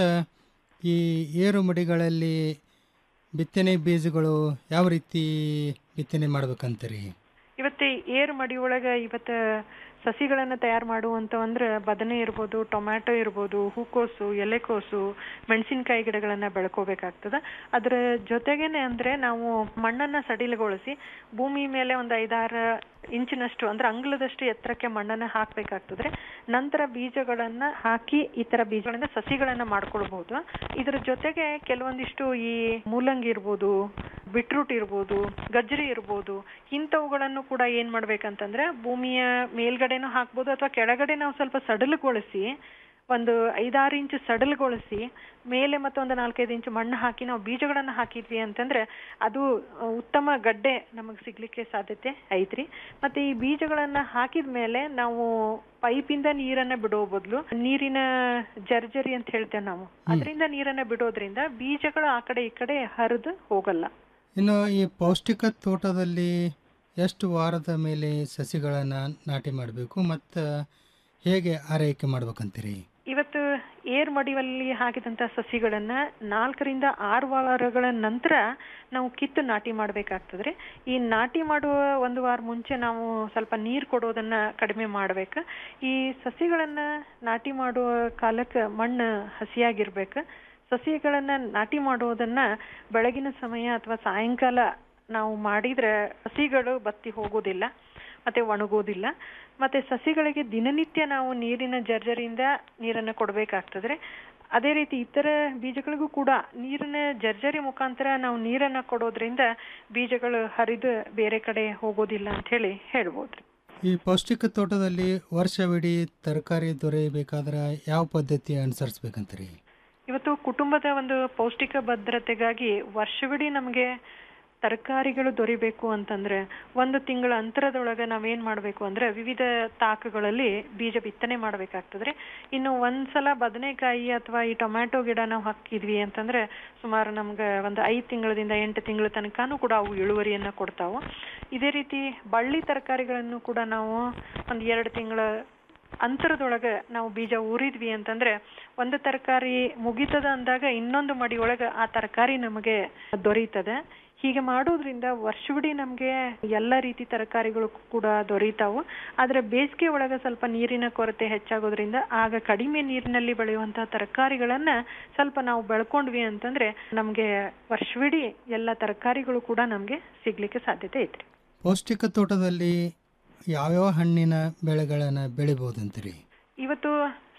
ಈ ಏರುಮಡಿಗಳಲ್ಲಿ ಬಿತ್ತನೆ ಬೀಜಗಳು ಯಾವ ರೀತಿ ಬಿತ್ತನೆ ಮಾಡ್ಬೇಕಂತೀರಿ ಇವತ್ತು ಏರು ಮಡಿ ಒಳಗ ಇವತ್ತ ಸಸಿಗಳನ್ನ ತಯಾರು ಮಾಡುವಂತ ಅಂದ್ರೆ ಬದನೆ ಇರ್ಬೋದು ಟೊಮ್ಯಾಟೊ ಇರ್ಬೋದು ಹೂಕೋಸು ಎಲೆಕೋಸು ಮೆಣಸಿನಕಾಯಿ ಗಿಡಗಳನ್ನ ಬೆಳ್ಕೋಬೇಕಾಗ್ತದ ಅದ್ರ ಜೊತೆಗೇನೆ ಅಂದ್ರೆ ನಾವು ಮಣ್ಣನ್ನ ಸಡಿಲಗೊಳಿಸಿ ಭೂಮಿ ಮೇಲೆ ಒಂದು ಐದಾರು ಇಂಚಿನಷ್ಟು ಅಂದ್ರೆ ಅಂಗ್ಲದಷ್ಟು ಎತ್ತರಕ್ಕೆ ಮಣ್ಣನ್ನ ಹಾಕ್ಬೇಕಾಗ್ತದ್ರೆ ನಂತರ ಬೀಜಗಳನ್ನ ಹಾಕಿ ಈ ತರ ಬೀಜಗಳಿಂದ ಸಸಿಗಳನ್ನ ಮಾಡ್ಕೊಳ್ಬಹುದು ಇದ್ರ ಜೊತೆಗೆ ಕೆಲವೊಂದಿಷ್ಟು ಈ ಮೂಲಂಗಿ ಇರ್ಬೋದು ಬಿಟ್ರೂಟ್ ಇರ್ಬೋದು ಗಜ್ರಿ ಇರ್ಬೋದು ಇಂಥವುಗಳನ್ನು ಕೂಡ ಏನ್ ಮಾಡ್ಬೇಕಂತಂದ್ರೆ ಭೂಮಿಯ ಮೇಲ್ಗಡೆನೂ ಹಾಕ್ಬೋದು ಅಥವಾ ಕೆಳಗಡೆ ನಾವು ಸ್ವಲ್ಪ ಸಡಲುಗೊಳಿಸಿ ಒಂದು ಐದಾರು ಇಂಚು ಸಡಲುಗೊಳಿಸಿ ಮೇಲೆ ಮತ್ತೊಂದು ನಾಲ್ಕೈದು ಇಂಚು ಮಣ್ಣು ಹಾಕಿ ನಾವು ಬೀಜಗಳನ್ನ ಹಾಕಿದ್ವಿ ಅಂತಂದ್ರೆ ಅದು ಆ, ಉತ್ತಮ ಗಡ್ಡೆ ನಮಗೆ ಸಿಗ್ಲಿಕ್ಕೆ ಸಾಧ್ಯತೆ ಐತ್ರಿ ಮತ್ತೆ ಈ ಬೀಜಗಳನ್ನ ಹಾಕಿದ ಮೇಲೆ ನಾವು ಪೈಪಿಂದ ನೀರನ್ನ ಬಿಡೋ ಬದಲು ನೀರಿನ ಜರ್ಜರಿ ಅಂತ ಹೇಳ್ತೇವೆ ನಾವು ಅದರಿಂದ ನೀರನ್ನ ಬಿಡೋದ್ರಿಂದ ಬೀಜಗಳು ಆ ಕಡೆ ಈ ಕಡೆ ಹರಿದು ಹೋಗಲ್ಲ ಇನ್ನು ಈ ಪೌಷ್ಟಿಕ ತೋಟದಲ್ಲಿ ಎಷ್ಟು ವಾರದ ಮೇಲೆ ಸಸಿಗಳನ್ನು ನಾಟಿ ಮಾಡಬೇಕು ಮತ್ತು ಹೇಗೆ ಆರೈಕೆ ಮಾಡ್ಬೇಕಂತೀರಿ ಇವತ್ತು ಏರ್ ಮಡಿವಲ್ಲಿ ಹಾಕಿದಂತ ಸಸಿಗಳನ್ನ ನಾಲ್ಕರಿಂದ ಆರು ವಾರಗಳ ನಂತರ ನಾವು ಕಿತ್ತು ನಾಟಿ ಮಾಡ್ಬೇಕಾಗ್ತದ್ರಿ ಈ ನಾಟಿ ಮಾಡುವ ಒಂದು ವಾರ ಮುಂಚೆ ನಾವು ಸ್ವಲ್ಪ ನೀರ್ ಕೊಡೋದನ್ನ ಕಡಿಮೆ ಮಾಡ್ಬೇಕು ಈ ಸಸಿಗಳನ್ನ ನಾಟಿ ಮಾಡುವ ಕಾಲಕ್ಕೆ ಮಣ್ಣು ಹಸಿಯಾಗಿರ್ಬೇಕು ಸಸಿಗಳನ್ನ ನಾಟಿ ಮಾಡೋದನ್ನ ಬೆಳಗಿನ ಸಮಯ ಅಥವಾ ಸಾಯಂಕಾಲ ನಾವು ಮಾಡಿದ್ರೆ ಸಸಿಗಳು ಬತ್ತಿ ಹೋಗೋದಿಲ್ಲ ಮತ್ತೆ ಒಣಗೋದಿಲ್ಲ ಮತ್ತೆ ಸಸಿಗಳಿಗೆ ದಿನನಿತ್ಯ ನಾವು ನೀರಿನ ಜರ್ಜರಿಯಿಂದ ನೀರನ್ನು ಕೊಡಬೇಕಾಗ್ತದ್ರೆ ಅದೇ ರೀತಿ ಇತರ ಬೀಜಗಳಿಗೂ ಕೂಡ ನೀರಿನ ಜರ್ಜರಿ ಮುಖಾಂತರ ನಾವು ನೀರನ್ನ ಕೊಡೋದ್ರಿಂದ ಬೀಜಗಳು ಹರಿದು ಬೇರೆ ಕಡೆ ಹೋಗೋದಿಲ್ಲ ಅಂತ ಹೇಳಿ ಹೇಳ್ಬೋದ್ರಿ ಈ ಪೌಷ್ಟಿಕ ತೋಟದಲ್ಲಿ ವರ್ಷವಿಡೀ ತರಕಾರಿ ದೊರೆಯಬೇಕಾದ್ರೆ ಯಾವ ಪದ್ಧತಿ ಅನುಸರಿಸ್ಬೇಕಂತೀರಿ ಇವತ್ತು ಕುಟುಂಬದ ಒಂದು ಪೌಷ್ಟಿಕ ಭದ್ರತೆಗಾಗಿ ವರ್ಷವಿಡೀ ನಮಗೆ ತರಕಾರಿಗಳು ದೊರಿಬೇಕು ಅಂತಂದ್ರೆ ಒಂದು ತಿಂಗಳ ಅಂತರದೊಳಗೆ ನಾವೇನ್ ಮಾಡ್ಬೇಕು ಅಂದ್ರೆ ವಿವಿಧ ತಾಕಗಳಲ್ಲಿ ಬೀಜ ಬಿತ್ತನೆ ಮಾಡ್ಬೇಕಾಗ್ತದ್ರಿ ಇನ್ನು ಒಂದ್ಸಲ ಬದನೆಕಾಯಿ ಅಥವಾ ಈ ಟೊಮ್ಯಾಟೊ ಗಿಡ ನಾವು ಹಾಕಿದ್ವಿ ಅಂತಂದ್ರೆ ಸುಮಾರು ನಮ್ಗೆ ಒಂದು ಐದ್ ತಿಂಗಳದಿಂದ ಎಂಟು ತಿಂಗಳ ತನಕನೂ ಕೂಡ ಅವು ಇಳುವರಿಯನ್ನ ಕೊಡ್ತಾವು ಇದೇ ರೀತಿ ಬಳ್ಳಿ ತರಕಾರಿಗಳನ್ನು ಕೂಡ ನಾವು ಒಂದ್ ಎರಡು ತಿಂಗಳ ಅಂತರದೊಳಗೆ ನಾವು ಬೀಜ ಊರಿದ್ವಿ ಅಂತಂದ್ರೆ ಒಂದು ತರಕಾರಿ ಮುಗಿತದ ಅಂದಾಗ ಇನ್ನೊಂದು ಮಡಿ ಒಳಗೆ ಆ ತರಕಾರಿ ನಮಗೆ ದೊರೀತದೆ ಹೀಗೆ ಮಾಡೋದ್ರಿಂದ ವರ್ಷವಿಡೀ ನಮ್ಗೆ ಎಲ್ಲ ರೀತಿ ತರಕಾರಿಗಳು ಕೂಡ ದೊರೀತಾವು ಆದ್ರೆ ಬೇಸಿಗೆ ಒಳಗೆ ಸ್ವಲ್ಪ ನೀರಿನ ಕೊರತೆ ಹೆಚ್ಚಾಗೋದ್ರಿಂದ ಆಗ ಕಡಿಮೆ ನೀರಿನಲ್ಲಿ ಬೆಳೆಯುವಂತಹ ತರಕಾರಿಗಳನ್ನ ಸ್ವಲ್ಪ ನಾವು ಬೆಳ್ಕೊಂಡ್ವಿ ಅಂತಂದ್ರೆ ನಮ್ಗೆ ವರ್ಷವಿಡೀ ಎಲ್ಲ ತರಕಾರಿಗಳು ಕೂಡ ನಮ್ಗೆ ಸಿಗ್ಲಿಕ್ಕೆ ಸಾಧ್ಯತೆ ಐತ್ರಿ ಪೌಷ್ಟಿಕ ತೋಟದಲ್ಲಿ ಯಾವ್ಯಾವ ಹಣ್ಣಿನ ಬೆಳೆಗಳನ್ನು ಬೆಳಿಬೋದಂತೀರಿ ಇವತ್ತು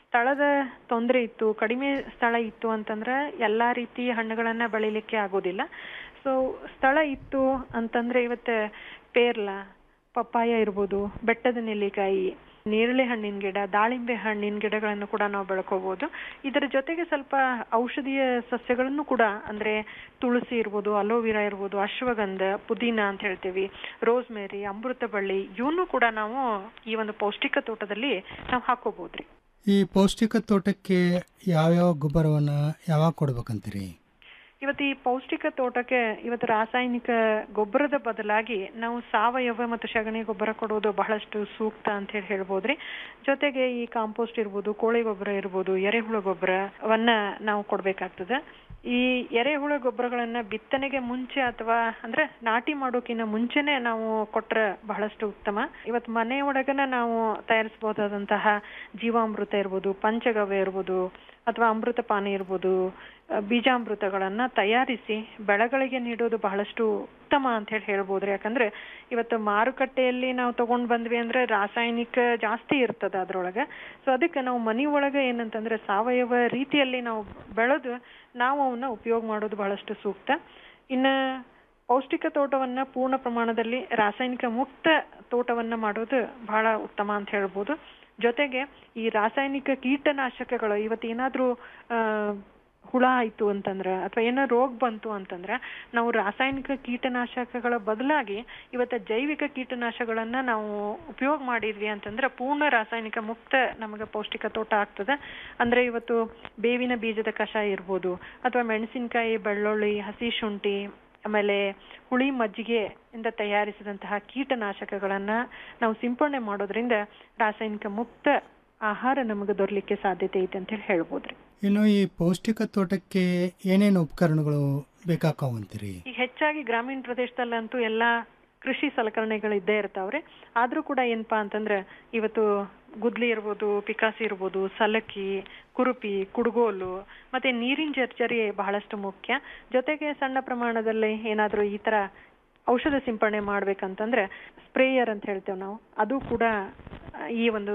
ಸ್ಥಳದ ತೊಂದರೆ ಇತ್ತು ಕಡಿಮೆ ಸ್ಥಳ ಇತ್ತು ಅಂತಂದ್ರೆ ಎಲ್ಲಾ ರೀತಿ ಹಣ್ಣುಗಳನ್ನ ಬೆಳಿಲಿಕ್ಕೆ ಆಗೋದಿಲ್ಲ ಸೊ ಸ್ಥಳ ಇತ್ತು ಅಂತಂದ್ರೆ ಇವತ್ತು ಪೇರ್ಲ ಪಪ್ಪಾಯ ಇರ್ಬೋದು ಬೆಟ್ಟದ ನೆಲ್ಲಿಕಾಯಿ ನೇರಳೆ ಹಣ್ಣಿನ ಗಿಡ ದಾಳಿಂಬೆ ಹಣ್ಣಿನ ಗಿಡಗಳನ್ನು ಕೂಡ ನಾವು ಬೆಳ್ಕೋಬಹುದು ಇದರ ಜೊತೆಗೆ ಸ್ವಲ್ಪ ಔಷಧೀಯ ಸಸ್ಯಗಳನ್ನು ಕೂಡ ಅಂದ್ರೆ ತುಳಸಿ ಇರ್ಬೋದು ಅಲೋವಿರಾ ಇರ್ಬೋದು ಅಶ್ವಗಂಧ ಪುದೀನ ಅಂತ ಹೇಳ್ತೀವಿ ರೋಸ್ಮೇರಿ ಅಮೃತ ಬಳ್ಳಿ ಇವನು ಕೂಡ ನಾವು ಈ ಒಂದು ಪೌಷ್ಟಿಕ ತೋಟದಲ್ಲಿ ನಾವು ಹಾಕೋಬಹುದ್ರಿ ಈ ಪೌಷ್ಟಿಕ ತೋಟಕ್ಕೆ ಯಾವ್ಯಾವ ಗೊಬ್ಬರವನ್ನ ಯಾವಾಗ ಕೊಡ್ಬೇಕಂತೀರಿ ಇವತ್ತು ಈ ಪೌಷ್ಟಿಕ ತೋಟಕ್ಕೆ ಇವತ್ತು ರಾಸಾಯನಿಕ ಗೊಬ್ಬರದ ಬದಲಾಗಿ ನಾವು ಸಾವಯವ ಮತ್ತು ಸಗಣಿ ಗೊಬ್ಬರ ಕೊಡೋದು ಬಹಳಷ್ಟು ಸೂಕ್ತ ಅಂತ ಹೇಳಿ ಹೇಳ್ಬೋದ್ರಿ ಜೊತೆಗೆ ಈ ಕಾಂಪೋಸ್ಟ್ ಇರ್ಬೋದು ಕೋಳಿ ಗೊಬ್ಬರ ಇರ್ಬೋದು ಎರೆಹುಳ ಗೊಬ್ಬರವನ್ನ ನಾವು ಕೊಡ್ಬೇಕಾಗ್ತದೆ ಈ ಎರೆಹುಳ ಗೊಬ್ಬರಗಳನ್ನ ಬಿತ್ತನೆಗೆ ಮುಂಚೆ ಅಥವಾ ಅಂದ್ರೆ ನಾಟಿ ಮಾಡೋಕಿನ್ನ ಮುಂಚೆನೆ ನಾವು ಕೊಟ್ರೆ ಬಹಳಷ್ಟು ಉತ್ತಮ ಇವತ್ತು ಮನೆ ಒಳಗನ ನಾವು ತಯಾರಿಸಬಹುದಾದಂತಹ ಜೀವಾಮೃತ ಇರ್ಬೋದು ಪಂಚಗವ್ಯ ಇರ್ಬೋದು ಅಥವಾ ಅಮೃತ ಪಾನಿ ಇರ್ಬೋದು ಅಹ್, ಬೀಜಾಮೃತಗಳನ್ನ ತಯಾರಿಸಿ ಬೆಳೆಗಳಿಗೆ ನೀಡೋದು ಬಹಳಷ್ಟು ಉತ್ತಮ ಅಂತ ಹೇಳಿ ಹೇಳ್ಬೋದ್ರಿ ಯಾಕಂದ್ರೆ ಇವತ್ತು ಮಾರುಕಟ್ಟೆಯಲ್ಲಿ ನಾವು ತಗೊಂಡ್ ಬಂದ್ವಿ ಅಂದ್ರೆ ರಾಸಾಯನಿಕ ಜಾಸ್ತಿ ಇರ್ತದ ಅದ್ರೊಳಗೆ ಸೊ ಅದಕ್ಕೆ ನಾವು ಮನಿ ಒಳಗೆ ಏನಂತಂದ್ರೆ ಸಾವಯವ ರೀತಿಯಲ್ಲಿ ನಾವು ಬೆಳೆದು ನಾವು ಅವನ್ನ ಉಪಯೋಗ ಮಾಡೋದು ಬಹಳಷ್ಟು ಸೂಕ್ತ ಇನ್ನ ಪೌಷ್ಟಿಕ ತೋಟವನ್ನ ಪೂರ್ಣ ಪ್ರಮಾಣದಲ್ಲಿ ರಾಸಾಯನಿಕ ಮುಕ್ತ ತೋಟವನ್ನ ಮಾಡೋದು ಬಹಳ ಉತ್ತಮ ಅಂತ ಹೇಳ್ಬೋದು ಜೊತೆಗೆ ಈ ರಾಸಾಯನಿಕ ಕೀಟನಾಶಕಗಳು ಇವತ್ತೇನಾದ್ರೂ ಆ ಹುಳ ಆಯ್ತು ಅಂತಂದ್ರ ಅಥವಾ ಏನೋ ರೋಗ ಬಂತು ಅಂತಂದ್ರ ನಾವು ರಾಸಾಯನಿಕ ಕೀಟನಾಶಕಗಳ ಬದಲಾಗಿ ಇವತ್ತ ಜೈವಿಕ ಕೀಟನಾಶಕಗಳನ್ನ ನಾವು ಉಪಯೋಗ ಮಾಡಿದ್ವಿ ಅಂತಂದ್ರೆ ಪೂರ್ಣ ರಾಸಾಯನಿಕ ಮುಕ್ತ ನಮಗೆ ಪೌಷ್ಟಿಕ ತೋಟ ಆಗ್ತದೆ ಅಂದ್ರೆ ಇವತ್ತು ಬೇವಿನ ಬೀಜದ ಕಷಾಯ ಇರ್ಬೋದು ಅಥವಾ ಮೆಣಸಿನಕಾಯಿ ಬೆಳ್ಳುಳ್ಳಿ ಹಸಿ ಶುಂಠಿ ಆಮೇಲೆ ಹುಳಿ ಮಜ್ಜಿಗೆ ಇಂದ ತಯಾರಿಸಿದಂತಹ ಕೀಟನಾಶಕಗಳನ್ನ ನಾವು ಸಿಂಪಡಣೆ ಮಾಡೋದ್ರಿಂದ ರಾಸಾಯನಿಕ ಮುಕ್ತ ಆಹಾರ ನಮಗೆ ದೊರಲಿಕ್ಕೆ ಸಾಧ್ಯತೆ ಐತೆ ಅಂತ ಹೇಳಿ ಹೇಳ್ಬೋದ್ರಿ ಇನ್ನು ಈ ಪೌಷ್ಟಿಕ ತೋಟಕ್ಕೆ ಏನೇನು ಉಪಕರಣಗಳು ಬೇಕಾಕಾವಂತೀರಿ ಈಗ ಹೆಚ್ಚಾಗಿ ಗ್ರಾಮೀಣ ಪ್ರದೇಶದಲ್ಲಂತೂ ಎಲ್ಲಾ ಕೃಷಿ ಸಲಕರಣೆಗಳು ಇದ್ದೇ ಇರ್ತಾವ್ರಿ ಆದ್ರೂ ಕೂಡ ಏನಪ್ಪಾ ಅಂತಂದ್ರೆ ಇವತ್ತು ಗುದ್ಲಿ ಇರ್ಬೋದು ಪಿಕಾಸಿ ಇರ್ಬೋದು ಸಲಕಿ ಕುರುಪಿ ಕುಡುಗೋಲು ಮತ್ತೆ ನೀರಿನ ಜರ್ಜರಿ ಬಹಳಷ್ಟು ಮುಖ್ಯ ಜೊತೆಗೆ ಸಣ್ಣ ಪ್ರಮಾಣದಲ್ಲಿ ಏನಾದ್ರೂ ಈ ತರ ಔಷಧ ಸಿಂಪಡಣೆ ಮಾಡ್ಬೇಕಂತಂದ್ರೆ ಸ್ಪ್ರೇಯರ್ ಅಂತ ಹೇಳ್ತೇವೆ ನಾವು ಅದು ಕೂಡ ಆ, ಈ ಒಂದು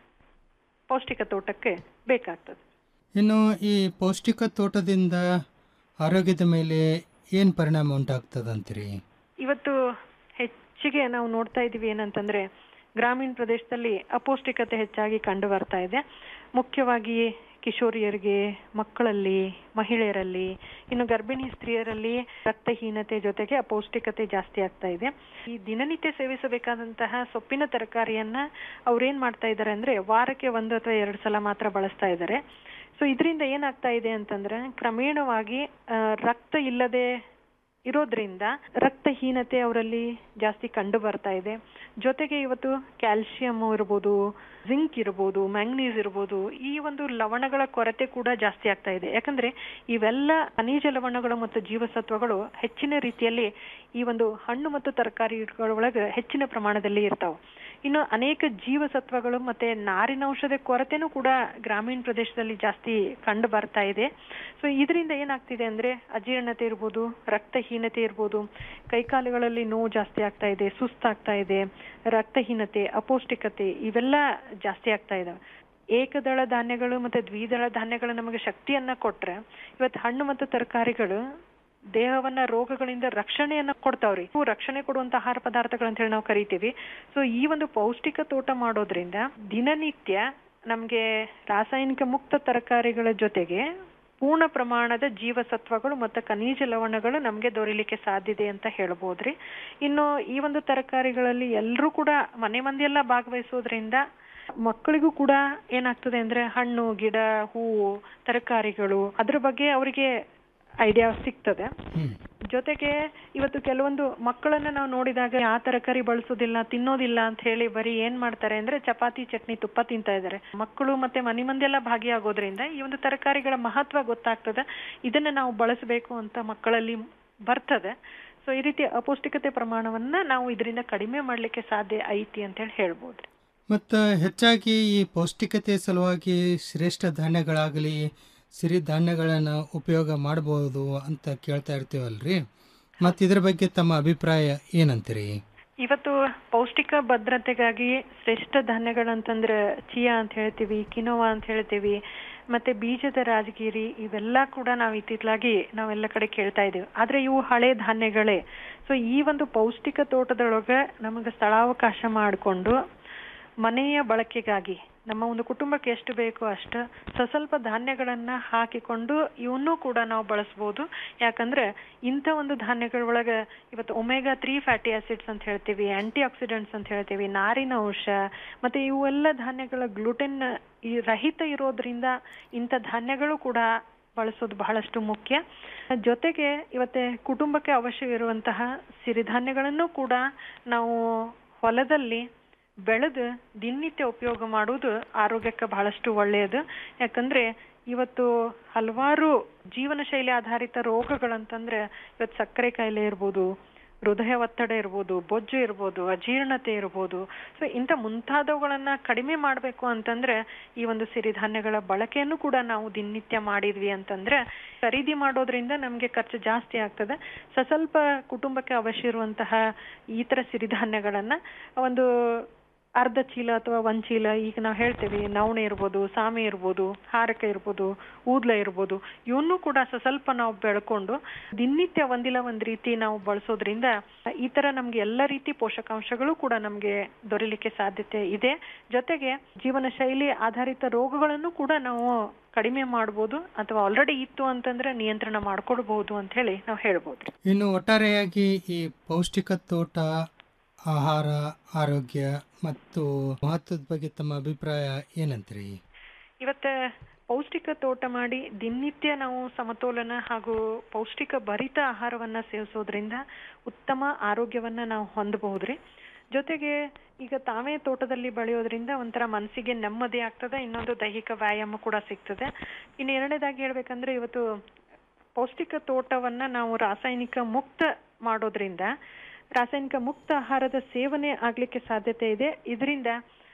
ಪೌಷ್ಟಿಕ ತೋಟಕ್ಕೆ ಬೇಕಾಗ್ತದೆ ಇನ್ನು ಈ ಪೌಷ್ಟಿಕ ತೋಟದಿಂದ ಆರೋಗ್ಯದ ಮೇಲೆ ಏನು ಪರಿಣಾಮ ಉಂಟಾಗ್ತದಂತೀರಿ ಇವತ್ತು ಹೆಚ್ಚಿಗೆ ನಾವು ನೋಡ್ತಾ ಇದೀವಿ ಏನಂತಂದ್ರೆ ಗ್ರಾಮೀಣ ಪ್ರದೇಶದಲ್ಲಿ ಅಪೌಷ್ಟಿಕತೆ ಹೆಚ್ಚಾಗಿ ಕಂಡು ಬರ್ತಾ ಇದೆ ಮುಖ್ಯವಾಗಿ ಕಿಶೋರಿಯರಿಗೆ ಮಕ್ಕಳಲ್ಲಿ ಮಹಿಳೆಯರಲ್ಲಿ ಇನ್ನು ಗರ್ಭಿಣಿ ಸ್ತ್ರೀಯರಲ್ಲಿ ರಕ್ತಹೀನತೆ ಜೊತೆಗೆ ಅಪೌಷ್ಟಿಕತೆ ಜಾಸ್ತಿ ಆಗ್ತಾ ಇದೆ ಈ ದಿನನಿತ್ಯ ಸೇವಿಸಬೇಕಾದಂತಹ ಸೊಪ್ಪಿನ ತರಕಾರಿಯನ್ನ ಅವ್ರೇನ್ ಮಾಡ್ತಾ ಇದ್ದಾರೆ ಅಂದ್ರೆ ವಾರಕ್ಕೆ ಒಂದು ಅಥವಾ ಎರಡು ಸಲ ಮಾತ್ರ ಬಳಸ್ತಾ ಇದ್ದಾರೆ ಸೊ ಇದರಿಂದ ಏನಾಗ್ತಾ ಇದೆ ಅಂತಂದ್ರೆ ಕ್ರಮೇಣವಾಗಿ ಆ, ರಕ್ತ ಇಲ್ಲದೆ ಇರೋದ್ರಿಂದ ರಕ್ತಹೀನತೆ ಅವರಲ್ಲಿ ಜಾಸ್ತಿ ಕಂಡು ಬರ್ತಾ ಇದೆ ಜೊತೆಗೆ ಇವತ್ತು ಕ್ಯಾಲ್ಸಿಯಂ ಇರ್ಬೋದು ಜಿಂಕ್ ಇರ್ಬೋದು ಮ್ಯಾಂಗ್ನೀಸ್ ಇರ್ಬೋದು ಈ ಒಂದು ಲವಣಗಳ ಕೊರತೆ ಕೂಡ ಜಾಸ್ತಿ ಆಗ್ತಾ ಇದೆ ಯಾಕಂದ್ರೆ ಇವೆಲ್ಲ ಖನಿಜ ಲವಣಗಳು ಮತ್ತು ಜೀವಸತ್ವಗಳು ಹೆಚ್ಚಿನ ರೀತಿಯಲ್ಲಿ ಈ ಒಂದು ಹಣ್ಣು ಮತ್ತು ತರಕಾರಿಗಳೊಳಗೆ ಹೆಚ್ಚಿನ ಪ್ರಮಾಣದಲ್ಲಿ ಇರ್ತಾವೆ ಇನ್ನು ಅನೇಕ ಜೀವಸತ್ವಗಳು ಮತ್ತೆ ನಾರಿನೌಷಧ ಕೊರತೆನೂ ಕೂಡ ಗ್ರಾಮೀಣ ಪ್ರದೇಶದಲ್ಲಿ ಜಾಸ್ತಿ ಕಂಡು ಬರ್ತಾ ಇದೆ ಸೊ ಇದರಿಂದ ಏನಾಗ್ತಿದೆ ಅಂದ್ರೆ ಅಜೀರ್ಣತೆ ಇರ್ಬೋದು ರಕ್ತಹೀನತೆ ಇರ್ಬೋದು ಕೈಕಾಲುಗಳಲ್ಲಿ ನೋವು ಜಾಸ್ತಿ ಆಗ್ತಾ ಇದೆ ಸುಸ್ತಾಗ್ತಾ ಇದೆ ರಕ್ತಹೀನತೆ ಅಪೌಷ್ಟಿಕತೆ ಇವೆಲ್ಲ ಜಾಸ್ತಿ ಆಗ್ತಾ ಇದಾವೆ ಏಕದಳ ಧಾನ್ಯಗಳು ಮತ್ತೆ ದ್ವಿದಳ ಧಾನ್ಯಗಳು ನಮಗೆ ಶಕ್ತಿಯನ್ನ ಕೊಟ್ರೆ ಇವತ್ತು ಹಣ್ಣು ಮತ್ತು ತರಕಾರಿಗಳು ದೇಹವನ್ನ ರೋಗಗಳಿಂದ ರಕ್ಷಣೆಯನ್ನ ಕೊಡ್ತಾವ್ರಿ ಇವು ರಕ್ಷಣೆ ಕೊಡುವಂತ ಆಹಾರ ಪದಾರ್ಥಗಳು ಅಂತ ಹೇಳಿ ನಾವು ಕರಿತೀವಿ ಸೊ ಈ ಒಂದು ಪೌಷ್ಟಿಕ ತೋಟ ಮಾಡೋದ್ರಿಂದ ದಿನನಿತ್ಯ ನಮ್ಗೆ ರಾಸಾಯನಿಕ ಮುಕ್ತ ತರಕಾರಿಗಳ ಜೊತೆಗೆ ಪೂರ್ಣ ಪ್ರಮಾಣದ ಜೀವಸತ್ವಗಳು ಮತ್ತು ಖನಿಜ ಲವಣಗಳು ನಮಗೆ ದೊರೆಯಲಿಕ್ಕೆ ಸಾಧ್ಯತೆ ಅಂತ ಹೇಳ್ಬೋದ್ರಿ ಇನ್ನು ಈ ಒಂದು ತರಕಾರಿಗಳಲ್ಲಿ ಎಲ್ಲರೂ ಕೂಡ ಮನೆ ಮಂದಿಯೆಲ್ಲ ಭಾಗವಹಿಸೋದ್ರಿಂದ ಮಕ್ಕಳಿಗೂ ಕೂಡ ಏನಾಗ್ತದೆ ಅಂದ್ರೆ ಹಣ್ಣು ಗಿಡ ಹೂವು ತರಕಾರಿಗಳು ಅದ್ರ ಬಗ್ಗೆ ಅವರಿಗೆ ಐಡಿಯಾ ಸಿಗ್ತದೆ ಜೊತೆಗೆ ಇವತ್ತು ಕೆಲವೊಂದು ಮಕ್ಕಳನ್ನ ನಾವು ನೋಡಿದಾಗ ಆ ತರಕಾರಿ ಬಳಸೋದಿಲ್ಲ ತಿನ್ನೋದಿಲ್ಲ ಅಂತ ಹೇಳಿ ಬರೀ ಏನ್ ಮಾಡ್ತಾರೆ ಅಂದ್ರೆ ಚಪಾತಿ ಚಟ್ನಿ ತುಪ್ಪ ತಿಂತಾ ಇದ್ದಾರೆ ಮಕ್ಕಳು ಮತ್ತೆ ಮನೆ ಮಂದಿಯೆಲ್ಲ ಭಾಗಿಯಾಗೋದ್ರಿಂದ ಈ ಒಂದು ತರಕಾರಿಗಳ ಮಹತ್ವ ಗೊತ್ತಾಗ್ತದೆ ಇದನ್ನ ನಾವು ಬಳಸಬೇಕು ಅಂತ ಮಕ್ಕಳಲ್ಲಿ ಬರ್ತದೆ ಸೊ ಈ ರೀತಿ ಅಪೌಷ್ಟಿಕತೆ ಪ್ರಮಾಣವನ್ನ ನಾವು ಇದರಿಂದ ಕಡಿಮೆ ಮಾಡ್ಲಿಕ್ಕೆ ಸಾಧ್ಯ ಐತಿ ಅಂತ ಹೇಳಿ ಹೇಳ್ಬೋದು ಮತ್ತು ಹೆಚ್ಚಾಗಿ ಈ ಪೌಷ್ಟಿಕತೆ ಸಲುವಾಗಿ ಶ್ರೇಷ್ಠ ಧಾನ್ಯಗಳಾಗಲಿ ಸಿರಿಧಾನ್ಯಗಳನ್ನು ಉಪಯೋಗ ಮಾಡಬಹುದು ಅಂತ ಕೇಳ್ತಾ ಇರ್ತೀವಲ್ರಿ ಮತ್ತು ಇದ್ರ ಬಗ್ಗೆ ತಮ್ಮ ಅಭಿಪ್ರಾಯ ಏನಂತೀರಿ ಇವತ್ತು ಪೌಷ್ಟಿಕ ಭದ್ರತೆಗಾಗಿ ಶ್ರೇಷ್ಠ ಧಾನ್ಯಗಳಂತಂದ್ರೆ ಚಿಯಾ ಅಂತ ಹೇಳ್ತೀವಿ ಕಿನೋವಾ ಅಂತ ಹೇಳ್ತೀವಿ ಮತ್ತೆ ಬೀಜದ ರಾಜಗಿರಿ ಇವೆಲ್ಲ ಕೂಡ ನಾವು ಇತ್ತಿತ್ತಲಾಗಿ ನಾವೆಲ್ಲ ಕಡೆ ಕೇಳ್ತಾ ಇದೀವಿ ಆದ್ರೆ ಇವು ಹಳೆ ಧಾನ್ಯಗಳೇ ಸೊ ಈ ಒಂದು ಪೌಷ್ಟಿಕ ತೋಟದೊಳಗೆ ನಮಗೆ ಸ್ಥಳಾವಕಾಶ ಮಾಡಿಕೊಂಡು ಮನೆಯ ಬಳಕೆಗಾಗಿ ನಮ್ಮ ಒಂದು ಕುಟುಂಬಕ್ಕೆ ಎಷ್ಟು ಬೇಕೋ ಅಷ್ಟು ಸಸ್ವಲ್ಪ ಧಾನ್ಯಗಳನ್ನ ಹಾಕಿಕೊಂಡು ಇವನ್ನೂ ಕೂಡ ನಾವು ಬಳಸ್ಬೋದು ಯಾಕಂದ್ರೆ ಇಂಥ ಒಂದು ಧಾನ್ಯಗಳೊಳಗೆ ಇವತ್ತು ಒಮೆಗಾ ತ್ರೀ ಫ್ಯಾಟಿ ಆಸಿಡ್ಸ್ ಅಂತ ಹೇಳ್ತೀವಿ ಆಂಟಿ ಆಕ್ಸಿಡೆಂಟ್ಸ್ ಅಂತ ಹೇಳ್ತೀವಿ ನಾರಿನ ಅಂಶ ಮತ್ತೆ ಇವೆಲ್ಲ ಧಾನ್ಯಗಳ ಗ್ಲುಟೆನ್ ಈ ರಹಿತ ಇರೋದ್ರಿಂದ ಇಂಥ ಧಾನ್ಯಗಳು ಕೂಡ ಬಳಸೋದು ಬಹಳಷ್ಟು ಮುಖ್ಯ ಜೊತೆಗೆ ಇವತ್ತೆ ಕುಟುಂಬಕ್ಕೆ ಅವಶ್ಯವಿರುವಂತಹ ಸಿರಿಧಾನ್ಯಗಳನ್ನು ಕೂಡ ನಾವು ಹೊಲದಲ್ಲಿ ಬೆಳೆದು ದಿನನಿತ್ಯ ಉಪಯೋಗ ಮಾಡುವುದು ಆರೋಗ್ಯಕ್ಕೆ ಬಹಳಷ್ಟು ಒಳ್ಳೆಯದು ಯಾಕಂದ್ರೆ ಇವತ್ತು ಹಲವಾರು ಜೀವನ ಶೈಲಿ ಆಧಾರಿತ ರೋಗಗಳಂತಂದ್ರೆ ಇವತ್ತು ಸಕ್ಕರೆ ಕಾಯಿಲೆ ಇರ್ಬೋದು ಹೃದಯ ಒತ್ತಡ ಇರ್ಬೋದು ಬೊಜ್ಜು ಇರ್ಬೋದು ಅಜೀರ್ಣತೆ ಇರ್ಬೋದು ಸೊ ಇಂಥ ಮುಂತಾದವುಗಳನ್ನ ಕಡಿಮೆ ಮಾಡಬೇಕು ಅಂತಂದ್ರೆ ಈ ಒಂದು ಸಿರಿಧಾನ್ಯಗಳ ಬಳಕೆಯನ್ನು ಕೂಡ ನಾವು ದಿನನಿತ್ಯ ಮಾಡಿದ್ವಿ ಅಂತಂದ್ರೆ ಖರೀದಿ ಮಾಡೋದ್ರಿಂದ ನಮ್ಗೆ ಖರ್ಚು ಜಾಸ್ತಿ ಆಗ್ತದೆ ಸೊ ಸ್ವಲ್ಪ ಕುಟುಂಬಕ್ಕೆ ಅವಶ್ಯ ಇರುವಂತಹ ಈ ತರ ಸಿರಿಧಾನ್ಯಗಳನ್ನ ಒಂದು ಅರ್ಧ ಚೀಲ ಅಥವಾ ಒಂದ್ ಚೀಲ ಈಗ ನಾವು ಹೇಳ್ತೇವೆ ನವಣೆ ಇರ್ಬೋದು ಸಾಮೆ ಇರ್ಬೋದು ಹಾರಕ ಇರ್ಬೋದು ಊದ್ಲ ಇರ್ಬೋದು ಇವನ್ನೂ ಕೂಡ ಸ- ಸ್ವಲ್ಪ ನಾವು ಬೆಳ್ಕೊಂಡು ದಿನನಿತ್ಯ ಒಂದಿಲ್ಲ ಒಂದ್ ರೀತಿ ನಾವು ಬಳಸೋದ್ರಿಂದ ಈ ತರ ನಮ್ಗೆ ಎಲ್ಲ ರೀತಿ ಪೋಷಕಾಂಶಗಳು ಕೂಡ ನಮ್ಗೆ ದೊರೆಯಲಿಕ್ಕೆ ಸಾಧ್ಯತೆ ಇದೆ ಜೊತೆಗೆ ಜೀವನ ಶೈಲಿ ಆಧಾರಿತ ರೋಗಗಳನ್ನು ಕೂಡ ನಾವು ಕಡಿಮೆ ಮಾಡ್ಬೋದು ಅಥವಾ ಆಲ್ರೆಡಿ ಇತ್ತು ಅಂತಂದ್ರೆ ನಿಯಂತ್ರಣ ಮಾಡ್ಕೊಡ್ಬಹುದು ಅಂತ ಹೇಳಿ ನಾವು ಹೇಳ್ಬೋದು ಇನ್ನು ಒಟ್ಟಾರೆಯಾಗಿ ಈ ಪೌಷ್ಟಿಕ ತೋಟ ಆಹಾರ ಆರೋಗ್ಯ ಮತ್ತು ಮಹತ್ವದ ಬಗ್ಗೆ ತಮ್ಮ ಅಭಿಪ್ರಾಯ ಏನಂತೀರಿ ಇವತ್ತ ಪೌಷ್ಟಿಕ ತೋಟ ಮಾಡಿ ದಿನನಿತ್ಯ ನಾವು ಸಮತೋಲನ ಹಾಗೂ ಪೌಷ್ಟಿಕ ಭರಿತ ಆಹಾರವನ್ನ ಸೇವಿಸೋದ್ರಿಂದ ಉತ್ತಮ ಆರೋಗ್ಯವನ್ನ ನಾವು ಹೊಂದಬಹುದ್ರಿ ಜೊತೆಗೆ ಈಗ ತಾವೇ ತೋಟದಲ್ಲಿ ಬೆಳೆಯೋದ್ರಿಂದ ಒಂಥರ ಮನಸ್ಸಿಗೆ ನೆಮ್ಮದಿ ಆಗ್ತದೆ ಇನ್ನೊಂದು ದೈಹಿಕ ವ್ಯಾಯಾಮ ಕೂಡ ಸಿಗ್ತದೆ ಇನ್ನು ಎರಡನೇದಾಗಿ ಹೇಳ್ಬೇಕಂದ್ರೆ ಇವತ್ತು ಪೌಷ್ಟಿಕ ತೋಟವನ್ನ ನಾವು ರಾಸಾಯನಿಕ ಮುಕ್ತ ಮಾಡೋದ್ರಿಂದ ರಾಸಾಯನಿಕ ಮುಕ್ತ ಆಹಾರದ ಸೇವನೆ ಆಗ್ಲಿಕ್ಕೆ ಸಾಧ್ಯತೆ ಇದೆ ಇದರಿಂದ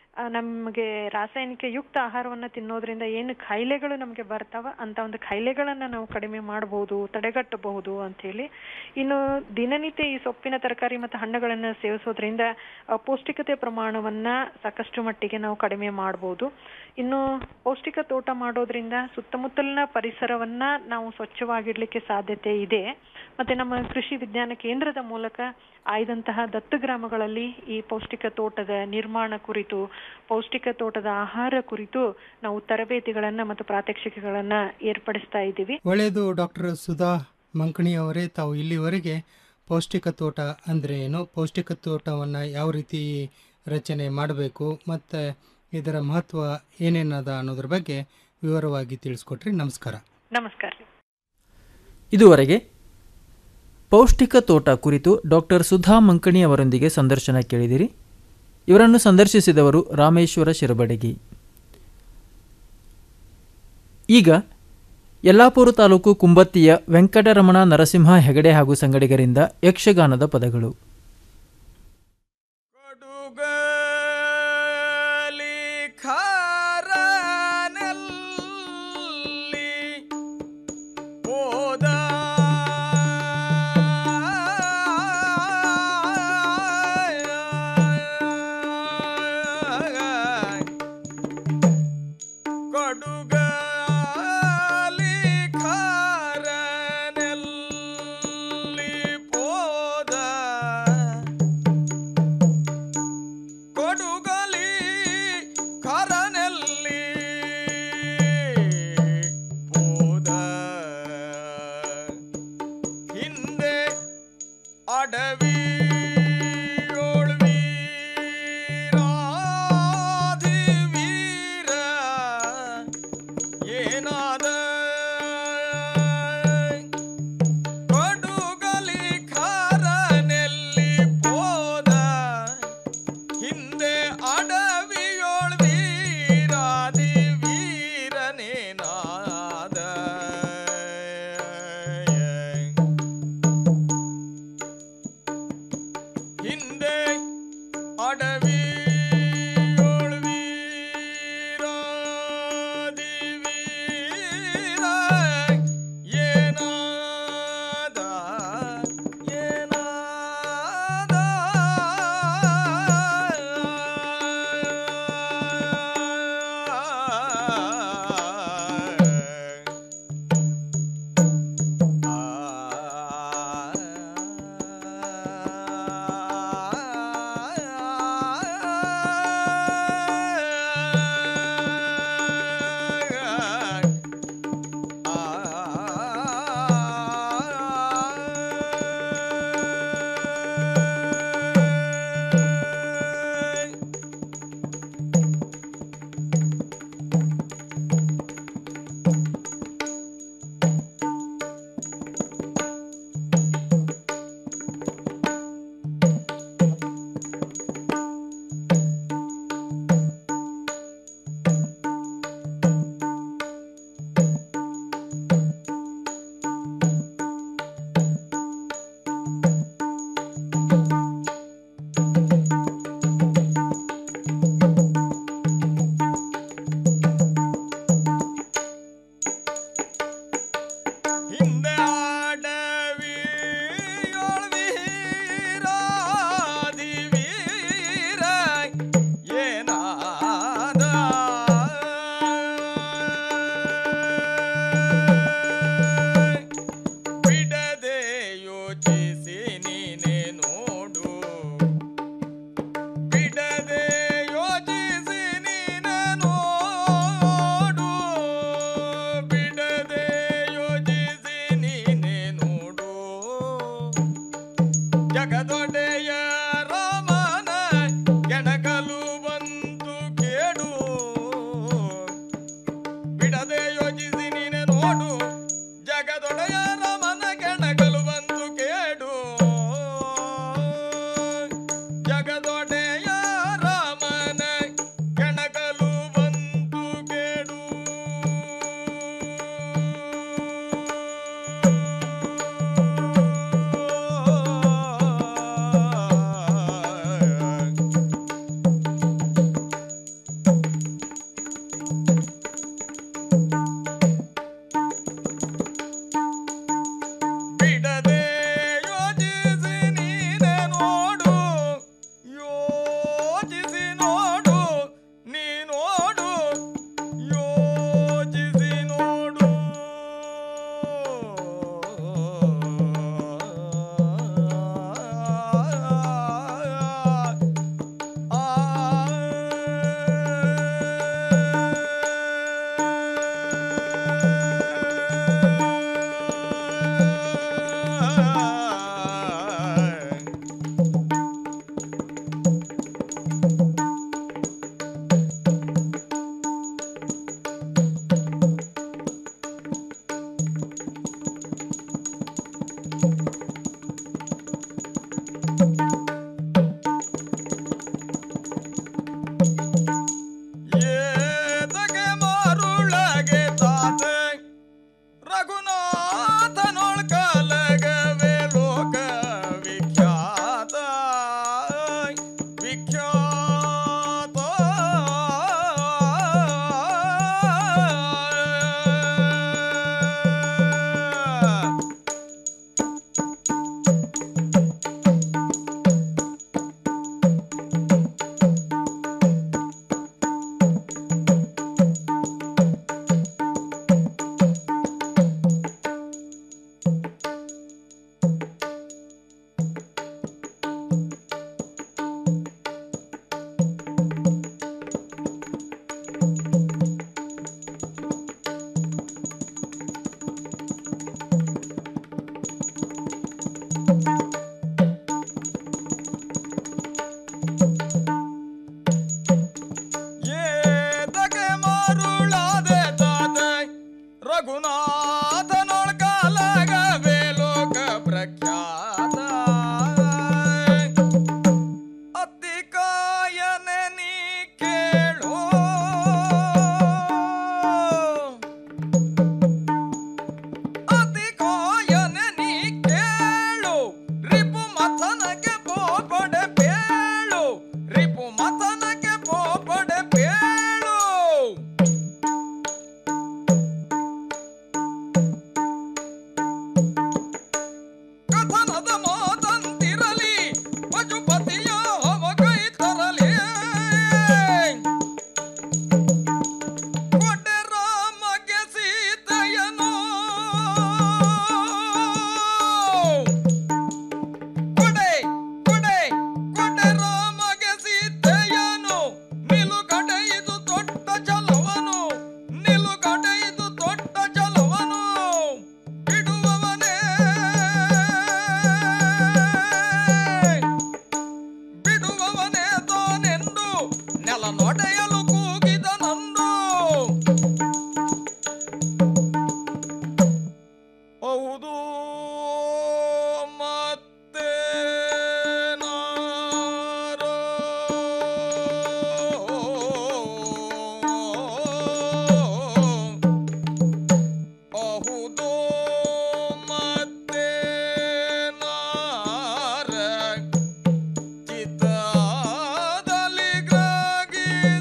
ನಮಗೆ ರಾಸಾಯನಿಕ ಯುಕ್ತ ಆಹಾರವನ್ನ ತಿನ್ನೋದ್ರಿಂದ ಏನು ಕಾಯಿಲೆಗಳು ನಮಗೆ ಬರ್ತಾವ ಅಂತ ಒಂದು ಕಾಯಿಲೆಗಳನ್ನ ನಾವು ಕಡಿಮೆ ಮಾಡಬಹುದು ತಡೆಗಟ್ಟಬಹುದು ಅಂತ ಹೇಳಿ ಇನ್ನು ದಿನನಿತ್ಯ ಈ ಸೊಪ್ಪಿನ ತರಕಾರಿ ಮತ್ತು ಹಣ್ಣುಗಳನ್ನ ಸೇವಿಸೋದ್ರಿಂದ ಆ, ಪೌಷ್ಟಿಕತೆ ಪ್ರಮಾಣವನ್ನ ಸಾಕಷ್ಟು ಮಟ್ಟಿಗೆ ನಾವು ಕಡಿಮೆ ಮಾಡಬಹುದು ಇನ್ನು ಪೌಷ್ಟಿಕ ತೋಟ ಮಾಡೋದ್ರಿಂದ ಸುತ್ತಮುತ್ತಲಿನ ಪರಿಸರವನ್ನ ನಾವು ಸ್ವಚ್ಛವಾಗಿಡ್ಲಿಕ್ಕೆ ಸಾಧ್ಯತೆ ಇದೆ ಮತ್ತೆ ನಮ್ಮ ಕೃಷಿ ವಿಜ್ಞಾನ ಕೇಂದ್ರದ ಮೂಲಕ ಆಯ್ದಂತಹ ದತ್ತು ಗ್ರಾಮಗಳಲ್ಲಿ ಈ ಪೌಷ್ಟಿಕ ತೋಟದ ನಿರ್ಮಾಣ ಕುರಿತು ಪೌಷ್ಟಿಕ ತೋಟದ ಆಹಾರ ಕುರಿತು ನಾವು ತರಬೇತಿಗಳನ್ನ ಮತ್ತು ಪ್ರಾತ್ಯಕ್ಷಿಕೆಗಳನ್ನ ಏರ್ಪಡಿಸ್ತಾ ಇದ್ದೀವಿ ಒಳ್ಳೆಯದು ಡಾಕ್ಟರ್ ಸುಧಾ ಮಂಕಣಿ ಅವರೇ ತಾವು ಇಲ್ಲಿವರೆಗೆ ಪೌಷ್ಟಿಕ ತೋಟ ಅಂದರೆ ಏನು ಪೌಷ್ಟಿಕ ತೋಟವನ್ನು ಯಾವ ರೀತಿ ರಚನೆ ಮಾಡಬೇಕು ಮತ್ತು ಇದರ ಮಹತ್ವ ಏನೇನದ ಅನ್ನೋದ್ರ ಬಗ್ಗೆ ವಿವರವಾಗಿ ತಿಳಿಸ್ಕೊಟ್ರಿ ನಮಸ್ಕಾರ ನಮಸ್ಕಾರ ಇದುವರೆಗೆ ಪೌಷ್ಟಿಕ ತೋಟ ಕುರಿತು ಡಾಕ್ಟರ್ ಸುಧಾ ಮಂಕಣಿ ಅವರೊಂದಿಗೆ ಸಂದರ್ಶನ ಕೇಳಿದಿರಿ ಇವರನ್ನು ಸಂದರ್ಶಿಸಿದವರು ರಾಮೇಶ್ವರ ಶಿರಬಡಗಿ ಈಗ ಯಲ್ಲಾಪುರ ತಾಲೂಕು ಕುಂಬತ್ತಿಯ ವೆಂಕಟರಮಣ ನರಸಿಂಹ ಹೆಗಡೆ ಹಾಗೂ ಸಂಗಡಿಗರಿಂದ ಯಕ್ಷಗಾನದ ಪದಗಳು